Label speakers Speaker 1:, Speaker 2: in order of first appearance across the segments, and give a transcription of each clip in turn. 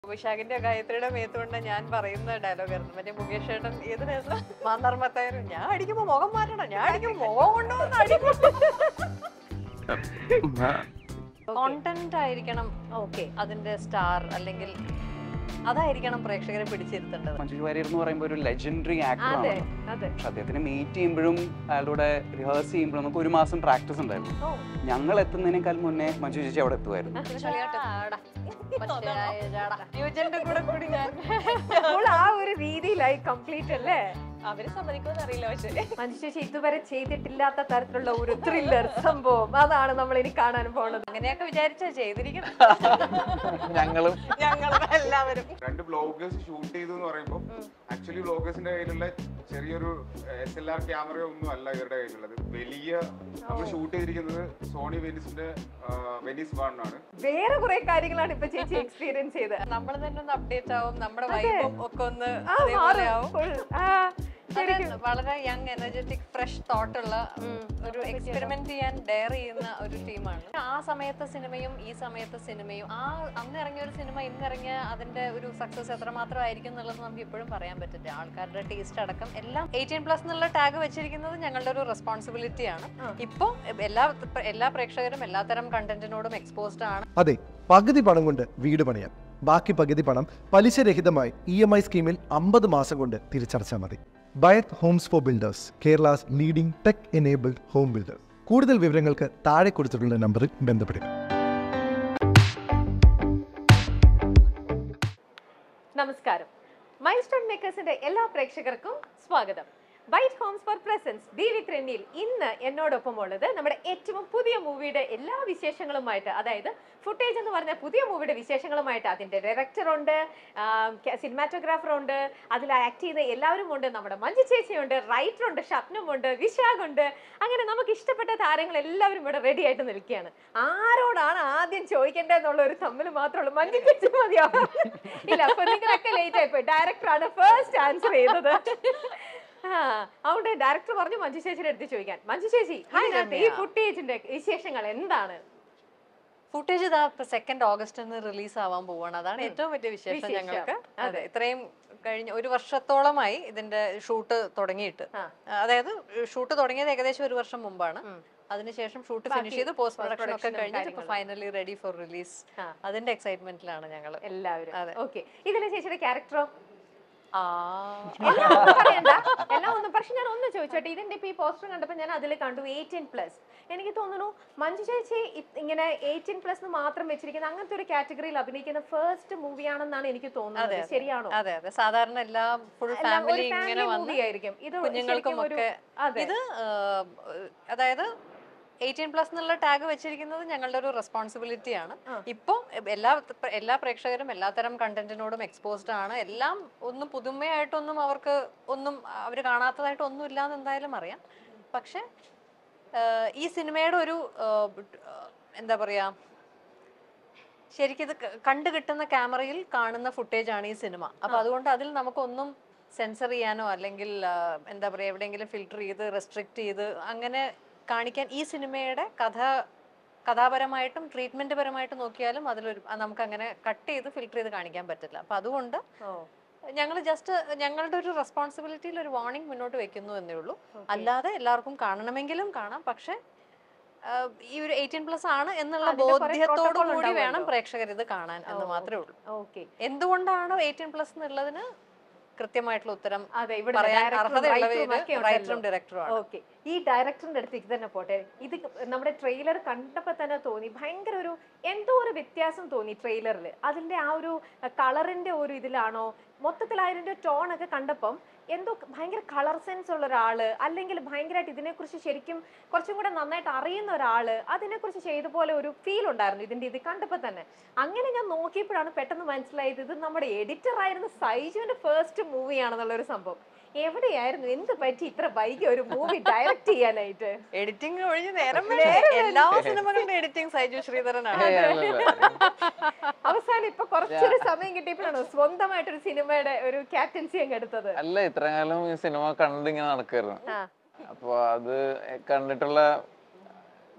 Speaker 1: വിശാഖിന്റെ ഗായത്രിയുടെ മേത്തുകൊണ്ട് ഞാൻ പറയുന്ന ഡയലോഗ് ആയിരുന്നു മറ്റേ മുകേഷ് ചേട്ടൻ ഏത് രസം മാന്തർമത്തായാലും ഞാൻ അടിക്കുമ്പോ മുഖം മാറ്റണം ഞാൻ അടിക്കുമ്പോ മുഖം കൊണ്ടുവന്ന് അടിക്കും കോണ്ടന്റ് ആയിരിക്കണം ഓക്കെ അതിന്റെ സ്റ്റാർ അല്ലെങ്കിൽ അതായിരിക്കണം പ്രേക്ഷകരെ പിടിച്ചിരുത്തേണ്ടത്
Speaker 2: മഞ്ജു വാര്യർ എന്ന് പറയുമ്പോൾ ഒരു ലെജൻഡറി ആക്ടർ
Speaker 1: അതെ
Speaker 2: ആണ്
Speaker 1: അതെ
Speaker 2: പക്ഷെ അദ്ദേഹത്തിനെ മീറ്റ് ചെയ്യുമ്പോഴും അയാളുടെ റിഹേഴ്സ് ചെയ്യുമ്പോഴും നമുക്ക് ഒരു മാസം പ്രാക്ടീസ് ഉണ്ടായിരുന്നു
Speaker 1: ഓ.
Speaker 2: ഞങ്ങൾ എത്തുന്നതിനേക്കാൾ മുന്നേ മഞ്ജു ചേച്ചി അവിടെ എത്തുമായിരുന്നു
Speaker 1: ചാടാ. പച്ചയായ ചാടാ. ന്യൂജന്റെ കൂടെ കൂടി ഞാൻ
Speaker 3: അപ്പോൾ ആ ഒരു രീതിയിലായി കംപ്ലീറ്റ് അല്ലേ
Speaker 1: അവര് സമ്മതിക്കുമെന്ന് അറിയില്ല പക്ഷേ
Speaker 3: മഞ്ജു ചേച്ചി ഇതുവരെ ചെയ്തിട്ടില്ലാത്ത തരത്തിലുള്ള ഒരു ത്രില്ലർ സംഭവം അതാണ് നമ്മൾ ഇനി കാണാൻ പോണത്
Speaker 1: അങ്ങനെയൊക്കെ വിചാരിച്ചാ ചെയ്തിരിക്കണം
Speaker 4: ഞങ്ങളും
Speaker 1: ഞങ്ങളും എല്ലാവരും
Speaker 5: രണ്ട് ബ്ലോഗേഴ്സ് ഷൂട്ട് ചെയ്തു എന്ന് പറയുമ്പോൾ ആക്ച്വലി ബ്ലോഗേഴ്സിന്റെ കയ്യിലുള്ള ചെറിയൊരു എസ് എൽ ആർ ക്യാമറയോ ഒന്നും അല്ല ഇവരുടെ കയ്യിലുള്ളത് വലിയ നമ്മൾ ഷൂട്ട് ചെയ്തിരിക്കുന്നത് സോണി വെനീസിന്റെ വെനീസ് വാണിനാണ്
Speaker 3: വേറെ കുറെ കാര്യങ്ങളാണ് ഇപ്പൊ ചേച്ചി എക്സ്പീരിയൻസ് ചെയ്തത്
Speaker 1: നമ്മൾ തന്നെ ഒന്ന് അപ്ഡേറ്റ് ആവും നമ്മുടെ വൈബും ഒക്കെ ഒന്ന്
Speaker 3: ആ
Speaker 1: അതേപോലെ
Speaker 3: മാറും
Speaker 1: ആവും
Speaker 3: full. ആ,
Speaker 1: അത് വളരെ യങ് എനർജറ്റിക് ഫ്രഷ് തോട്ട് ഉള്ള ഒരു എക്സ്പെരിമെന്റ് ചെയ്യാൻ ഡെയർ ചെയ്യുന്ന ഒരു ടീമാണ് ആ സമയത്തെ സിനിമയും ഈ സമയത്തെ സിനിമയും ആ അന്ന് ഇറങ്ങിയ ഒരു സിനിമ ഇന്ന് ഇറങ്ങിയ അതിന്റെ ഒരു സക്സസ് എത്രമാത്രം ആയിരിക്കും എന്നുള്ളത് നമുക്ക് ഇപ്പോഴും പറയാൻ പറ്റില്ല ആൾക്കാരുടെ ടേസ്റ്റ് അടക്കം എല്ലാം എയ്റ്റീൻ പ്ലസ് എന്നുള്ള ടാഗ് വെച്ചിരിക്കുന്നത് ഞങ്ങളുടെ ഒരു റെസ്പോൺസിബിലിറ്റിയാണ് ഇപ്പോൾ എല്ലാ എല്ലാ പ്രേക്ഷകരും എല്ലാത്തരം കണ്ടന്റിനോടും എക്സ്പോസ്ഡ് ആണ്
Speaker 6: അതെ പകുതി പണം കൊണ്ട് വീട് പണിയാം ബാക്കി പകുതി പണം പലിശരഹിതമായി ഇ എം ഐ സ്കീമിൽ അമ്പത് മാസം കൊണ്ട് തിരിച്ചടച്ചാൽ മതി Byte homes for builders Kerala's leading tech enabled home builders കൂടുതൽ വിവരങ്ങൾക്ക് താഴെ കൊടുത്തിട്ടുള്ള നമ്പറിൽ ബന്ധപ്പെടുക
Speaker 3: നമസ്കാരം മൈൽ സ്റ്റോൺ മേക്കേഴ്സിന്റെ എല്ലാ പ്രേക്ഷകർക്കും സ്വാഗതം Byte homes for presents be with റെന്നിയിൽ ഇന്ന് എന്നോടൊപ്പം ഉള്ളത് നമ്മുടെ ഏറ്റവും പുതിയ മൂവിയുടെ എല്ലാ വിശേഷങ്ങളുമായിട്ട് അതായത് ഫുട്ടേജ് എന്ന് പറഞ്ഞ പുതിയ മൂവിയുടെ വിശേഷങ്ങളുമായിട്ട് അതിന്റെ ഡയറക്ടർ ഉണ്ട് സിനിമാറ്റോഗ്രാഫർ ഉണ്ട് അതിൽ ആക്ട് ചെയ്ത എല്ലാവരും ഉണ്ട് നമ്മുടെ മഞ്ജു ചേച്ചിയുണ്ട് റൈറ്റർ ഉണ്ട് ഷപ്നമുണ്ട് വിശാഖ് ഉണ്ട് അങ്ങനെ നമുക്ക് ഇഷ്ടപ്പെട്ട താരങ്ങൾ എല്ലാവരും ഇവിടെ റെഡി ആയിട്ട് നിൽക്കുകയാണ് ആരോടാണ് ആദ്യം ചോദിക്കേണ്ടതെന്നുള്ള ഒരു തമ്മിൽ മാത്രമേ മഞ്ജു ചേച്ചി മതിയാവും ഇല്ല അപ്പൊ നിങ്ങളൊക്കെ ലേറ്റ് ആയിപ്പോയി ഡയറക്ടറാണ് ഫസ്റ്റ് ആൻസർ ചെയ്തത് ആ, അതുകൊണ്ട് ഡയറക്ടർ പറഞ്ഞു മഞ്ജു ചേച്ചിയുടെ അടുത്ത് ചോദിക്കാൻ മഞ്ജു ചേച്ചി
Speaker 1: Hi,
Speaker 3: ഇതിനകത്ത് ഈ
Speaker 1: രമ്യ.
Speaker 3: ഫുട്ടേജിന്റെ വിശേഷങ്ങൾ എന്താണ്
Speaker 1: ഫുട്ടേജ് ഇതാ സെക്കൻഡ് ഓഗസ്റ്റിന് റിലീസ് ആവാൻ പോവാണ് അതാണ് ഏറ്റവും വലിയ വിശേഷം
Speaker 3: വിശേഷം.
Speaker 1: ഞങ്ങൾക്ക്
Speaker 3: അതെ.
Speaker 1: അതെ ഇത്രയും കഴിഞ്ഞ ഒരു വർഷത്തോളമായി ഇതിന്റെ ഷൂട്ട് തുടങ്ങിയിട്ട്
Speaker 3: ആ.
Speaker 1: അതായത് ഷൂട്ട് തുടങ്ങിയത് ഏകദേശം ഒരു വർഷം മുമ്പാണ്
Speaker 3: ഉം.
Speaker 1: അതിനുശേഷം ഷൂട്ട്
Speaker 3: ബാക്കി
Speaker 1: ഫിനിഷ് ചെയ്ത് പോസ്റ്റ് പ്രൊഡക്ഷൻ ഒക്കെ
Speaker 3: post-production ഉം
Speaker 1: കഴിഞ്ഞിട്ട്
Speaker 3: കാര്യങ്ങളും.
Speaker 1: ഫൈനലി റെഡി ഫോർ റിലീസ്
Speaker 3: ആ.
Speaker 1: അതിന്റെ എക്സൈറ്റ്മെന്റിലാണ് ഞങ്ങൾ
Speaker 3: എല്ലാവരും
Speaker 1: അതെ.
Speaker 3: ഓക്കെ ഇതിലെ ചേച്ചിയുടെ ക്യാരക്ടറോ
Speaker 1: ആ
Speaker 3: എല്ലാം ഒന്നും പറയണ്ട എല്ലാം ഒന്നും പക്ഷെ ഞാൻ ഒന്ന് ചോദിച്ചോട്ടെ ഇതിന്റെ ഇപ്പൊ ഈ പോസ്റ്റർ കണ്ടപ്പോൾ ഞാൻ അതിൽ കണ്ടു എയ്റ്റീൻ പ്ലസ് എനിക്ക് തോന്നുന്നു മഞ്ജു ചേച്ചി ഇ- ഇങ്ങനെ എയ്റ്റീൻ പ്ലസ് മാത്രം വെച്ചിരിക്കുന്ന അങ്ങനത്തെ ഒരു കാറ്റഗറിയിൽ അഭിനയിക്കുന്ന ഫസ്റ്റ് മൂവിയാണെന്നാണ് എനിക്ക് തോന്നുന്നത്
Speaker 1: അതെ,
Speaker 3: ശരിയാണോ
Speaker 1: അതെ അതെ സാധാരണ എല്ലാ ഫുൾ
Speaker 3: എല്ലാം ഒരു
Speaker 1: ഫാമിലി ഇങ്ങനെ
Speaker 3: family
Speaker 1: വന്ന്
Speaker 3: movie ആയിരിക്കും ഇത്
Speaker 1: കുഞ്ഞുങ്ങൾക്കും
Speaker 3: ശരിക്കും ഒരു-
Speaker 1: ഒക്കെ
Speaker 3: അതെ
Speaker 1: ഇത് ആ, അതായത് എയ്റ്റീൻ പ്ലസ് എന്നുള്ള ടാഗ് വെച്ചിരിക്കുന്നത് ഞങ്ങളുടെ ഒരു റെസ്പോൺസിബിലിറ്റിയാണ്
Speaker 3: ആ.
Speaker 1: ഇപ്പോൾ എല്ലാ എല്ലാ പ്രേക്ഷകരും എല്ലാത്തരം കണ്ടന്റിനോടും എക്സ്പോസ്ഡ് ആണ് എല്ലാം ഒന്നും പുതുമയായിട്ടൊന്നും അവർക്ക് ഒന്നും അവർ കാണാത്തതായിട്ട് ഒന്നും ഇല്ലാന്ന് എന്തായാലും അറിയാം പക്ഷെ ആ, ഈ സിനിമയുടെ ഒരു ആ, ആ, എന്താ പറയാ ശരിക്കും ഇത് ക- കണ്ടു കിട്ടുന്ന ക്യാമറയിൽ കാണുന്ന ഫുട്ടേജ് ആണ് ഈ സിനിമ അപ്പൊ അതുകൊണ്ട് അതിൽ നമുക്കൊന്നും സെൻസർ ചെയ്യാനോ അല്ലെങ്കിൽ ആ, എന്താ പറയാ എവിടെയെങ്കിലും ഫിൽട്ടർ ചെയ്ത് റെസ്ട്രിക്ട് ചെയ്ത് അങ്ങനെ കാണിക്കാൻ ഈ സിനിമയുടെ കഥ കഥാപരമായിട്ടും ട്രീറ്റ്മെന്റ് പരമായിട്ടും നോക്കിയാലും അതിലൊരു ആ, നമുക്ക് അങ്ങനെ കട്ട് ചെയ്ത് ഫിൽട്ടർ ചെയ്ത് കാണിക്കാൻ പറ്റില്ല അപ്പൊ അതുകൊണ്ട്
Speaker 3: ഓ,
Speaker 1: ഞങ്ങൾ ജസ്റ്റ് ഞങ്ങളുടെ ഒരു റെസ്പോൺസിബിലിറ്റിയിൽ ഒരു വാർണിംഗ് മുന്നോട്ട് വെക്കുന്നു എന്നേ ഉള്ളൂ
Speaker 3: okay.
Speaker 1: അല്ലാതെ എല്ലാവർക്കും കാണണമെങ്കിലും കാണാം പക്ഷെ ആ, ഈ ഒരു എയ്റ്റീൻ പ്ലസ് ആണ് എന്നുള്ള
Speaker 3: അതിന്റെ കുറെ
Speaker 1: ബോധ്യത്തോടു
Speaker 3: protocol
Speaker 1: കൂടി വേണം
Speaker 3: ഉണ്ടാവുമല്ലോ.
Speaker 1: പ്രേക്ഷകർ ഇത് കാണാൻ എന്ന്
Speaker 3: ഓ,
Speaker 1: മാത്രമേ ഉള്ളൂ
Speaker 3: ഓക്കെ
Speaker 1: എന്തുകൊണ്ടാണ് എയ്റ്റീൻ പ്ലസ് എന്നുള്ളതിന് കൃത്യമായിട്ടുള്ള ഉത്തരം
Speaker 3: അതെ ഇവിടെ
Speaker 1: പറയാൻ
Speaker 3: director ഉം
Speaker 1: അർഹതയുള്ളവര്
Speaker 3: writer ഉം ഒക്കെ
Speaker 1: റൈറ്ററും
Speaker 3: ഉണ്ടല്ലോ.
Speaker 1: ഡയറക്ടറും ആണ്
Speaker 3: ഓക്കെ ഈ ഡയറക്ടറിന്റെ അടുത്തേക്ക് തന്നെ പോട്ടെ ഇത് നമ്മുടെ ട്രെയിലർ കണ്ടപ്പോ തന്നെ തോന്നി ഭയങ്കര ഒരു എന്തോ ഒരു വ്യത്യാസം തോന്നി ട്രെയിലറിൽ അതിന്റെ ആ ഒരു കളറിന്റെ ഒരു ഇതിലാണോ മൊത്തത്തിൽ അതിന്റെ ടോൺ ഒക്കെ കണ്ടപ്പം എന്തോ ഭയങ്കര കളർ സെൻസ് ഉള്ള ഒരാള് അല്ലെങ്കിൽ ഭയങ്കരമായിട്ട് ഇതിനെക്കുറിച്ച് ശരിക്കും കുറച്ചും കൂടെ നന്നായിട്ട് അറിയുന്ന ഒരാള് അതിനെക്കുറിച്ച് ചെയ്ത പോലെ ഒരു ഫീൽ ഉണ്ടായിരുന്നു ഇതിന്റെ ഇത് കണ്ടപ്പോ തന്നെ അങ്ങനെ ഞാൻ നോക്കിയപ്പോഴാണ് പെട്ടെന്ന് മനസ്സിലായത് ഇത് നമ്മുടെ എഡിറ്റർ ആയിരുന്ന സൈജുവിന്റെ ഫസ്റ്റ് മൂവിയാണെന്നുള്ള ഒരു സംഭവം എവിടെയായിരുന്നു എന്ത് പറ്റി ഇത്ര വൈകി ഒരു മൂവി ഡയറക്റ്റ് ചെയ്യാനായിട്ട്
Speaker 1: എഡിറ്റിംഗ് ഒഴിഞ്ഞ് നേരം വേണ്ടേ? എല്ലാ സിനിമകളുടെ എഡിറ്റിംഗ് സൈജു ശ്രീധരനാണ്
Speaker 4: ഏയ് അല്ലല്ല.
Speaker 3: അവസാനം ഇപ്പൊ കുറച്ചൊരു സമയം കിട്ടിയപ്പോഴാണ് സ്വന്തമായിട്ട് ഒരു സിനിമയുടെ ഒരു ക്യാപ്റ്റൻസി അങ്ങ് എടുത്തത്
Speaker 4: അല്ല ഇത്ര കാലം ഈ സിനിമ കണ്ടിങ്ങനെ നടക്കായിരുന്നു
Speaker 3: ആ.
Speaker 4: അപ്പൊ അത് കണ്ടിട്ടുള്ള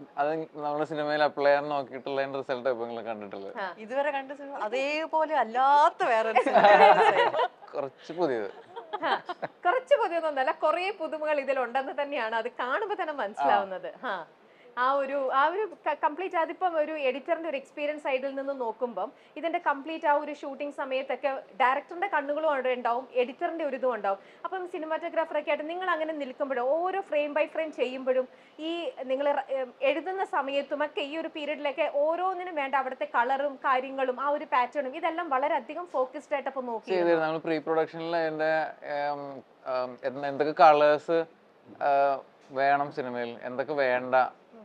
Speaker 4: അത് നമ്മുടെ സിനിമയിൽ അപ്ലൈ ചെയ്യാൻ നോക്കിയിട്ടുള്ള റിസൾട്ട് ഇപ്പൊ നിങ്ങൾ കണ്ടിട്ടുള്ളത്
Speaker 1: ഇതുവരെ കണ്ട സിനിമ അതേപോലെ അല്ലാത്ത വേറൊരു സിനിമ
Speaker 4: കുറച്ച് പുതിയത്
Speaker 3: ഹാ. കുറച്ച് പുതിയതൊന്നല്ല കുറേ പുതുമകൾ ഇതിലുണ്ടെന്ന് തന്നെയാണ് അത് കാണുമ്പോൾ തന്നെ മനസ്സിലാവുന്നത് ഹാ ആ ഒരു ആ ഒരു കംപ്ലീറ്റ് അതിപ്പം ഒരു എഡിറ്ററിന്റെ ഒരു എക്സ്പീരിയൻസ് സൈഡിൽ നിന്ന് നോക്കുമ്പം ഇതിന്റെ കംപ്ലീറ്റ് ആ ഒരു ഷൂട്ടിംഗ് സമയത്തൊക്കെ ഡയറക്ടറിന്റെ കണ്ണുകളും അവിടെ ഉണ്ടാവും എഡിറ്ററിന്റെ ഒരു ഇതും ഉണ്ടാവും അപ്പം സിനിമാറ്റോഗ്രാഫറൊക്കെ ആയിട്ട് നിങ്ങൾ അങ്ങനെ നിൽക്കുമ്പോഴും ഓരോ ഫ്രെയിം ബൈ ഫ്രെയിം ചെയ്യുമ്പോഴും ഈ നിങ്ങൾ എഴുതുന്ന സമയത്തും ഒക്കെ ഈ ഒരു പീരീഡിലൊക്കെ ഓരോന്നിനും വേണ്ട അവിടുത്തെ കളറും കാര്യങ്ങളും ആ ഒരു പാറ്റേണും ഇതെല്ലാം വളരെയധികം ഫോക്കസ്ഡ് ആയിട്ട് അപ്പോൾ നോക്കി
Speaker 4: ചെയ്തിരുന്നു നമ്മൾ പ്രീ പ്രൊഡക്ഷനിൽ അതിന്റെ ഉം, ഉം, എന്ത് എന്തൊക്കെ കളേഴ്സ് വേണം സിനിമയിൽ എന്തൊക്കെ വേണ്ട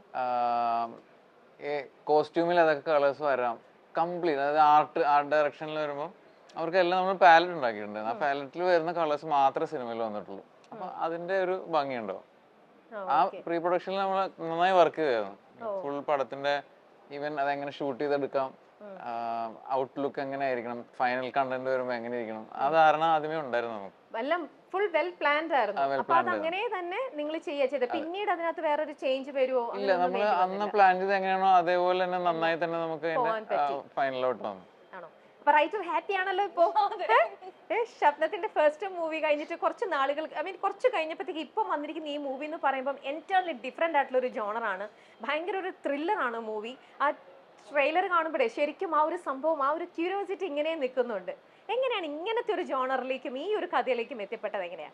Speaker 4: കോസ്റ്റ്യൂമിൽ അതൊക്കെ കളേഴ്സ് വരാം കംപ്ലീറ്റ് അതായത് ആർട്ട് ആർട്ട് ഡയറക്ഷനിൽ വരുമ്പോൾ അവർക്കെല്ലാം നമ്മൾ പാലറ്റ് ഉണ്ടാക്കിയിട്ടുണ്ട് ആ പാലറ്റിൽ വരുന്ന കളേഴ്സ് മാത്രമേ സിനിമയിൽ വന്നിട്ടുള്ളൂ അപ്പൊ അതിന്റെ ഒരു ഭംഗിയുണ്ടാവും ആ പ്രീ പ്രൊഡക്ഷനിൽ നമ്മൾ നന്നായി വർക്ക് ചെയ്തായിരുന്നു ഫുൾ പടത്തിന്റെ ഈവൻ അതെങ്ങനെ ഷൂട്ട് ചെയ്തെടുക്കാം ഔട്ട്ലുക്ക് എങ്ങനെ ആയിരിക്കണം ഫൈനൽ കണ്ടന്റ് വരുമ്പോൾ എങ്ങനെ ഇരിക്കണം ആ ധാരണ ആദ്യമേ ഉണ്ടായിരുന്നു നമുക്ക്
Speaker 3: എല്ലാം ഫുൾ വെൽ പ്ലാൻഡ് ആയിരുന്നു
Speaker 4: ആ, well
Speaker 3: അപ്പൊ അത്
Speaker 4: planned
Speaker 3: അങ്ങനെ തന്നെ നിങ്ങൾ ചെയ്യുക ചെയ്തത് പിന്നീട് അതിനകത്ത് വേറൊരു ചേഞ്ച് വരുമോ
Speaker 4: ഇല്ല നമ്മൾ അന്ന് പ്ലാൻ ചെയ്ത് എങ്ങനെയാണോ അതേപോലെ തന്നെ നന്നായി തന്നെ നമുക്ക്
Speaker 3: പോവാൻ പറ്റി.
Speaker 4: ഫൈനലോട്ട് വന്നു
Speaker 3: ആണോ അപ്പൊ റൈറ്റർ ഹാപ്പി ആണല്ലോ ഇപ്പോ ഏ, ശബ്ദത്തിന്റെ ഫസ്റ്റ് മൂവി കഴിഞ്ഞിട്ട് കുറച്ച് നാളുകൾ ഐ മീൻ കുറച്ച് കഴിഞ്ഞപ്പോഴത്തേക്ക് ഇപ്പം വന്നിരിക്കുന്ന ഈ മൂവി എന്ന് പറയുമ്പോൾ എൻറ്റേർലി ഡിഫറെന്റ് ആയിട്ടുള്ള ഒരു ജോണറാണ് ഭയങ്കര ഒരു ത്രില്ലർ ആണ് മൂവി ആ ട്രെയിലർ കാണുമ്പോഴേ ശരിക്കും ആ ഒരു സംഭവം ആ ഒരു ക്യൂരിയോസിറ്റി ഇങ്ങനെ നിൽക്കുന്നുണ്ട് എങ്ങനെയാണ് ഇങ്ങനത്തെ ഒരു ജോണറിലേക്കും ഈ ഒരു കഥയിലേക്കും എത്തിപ്പെട്ടത് എങ്ങനെയാ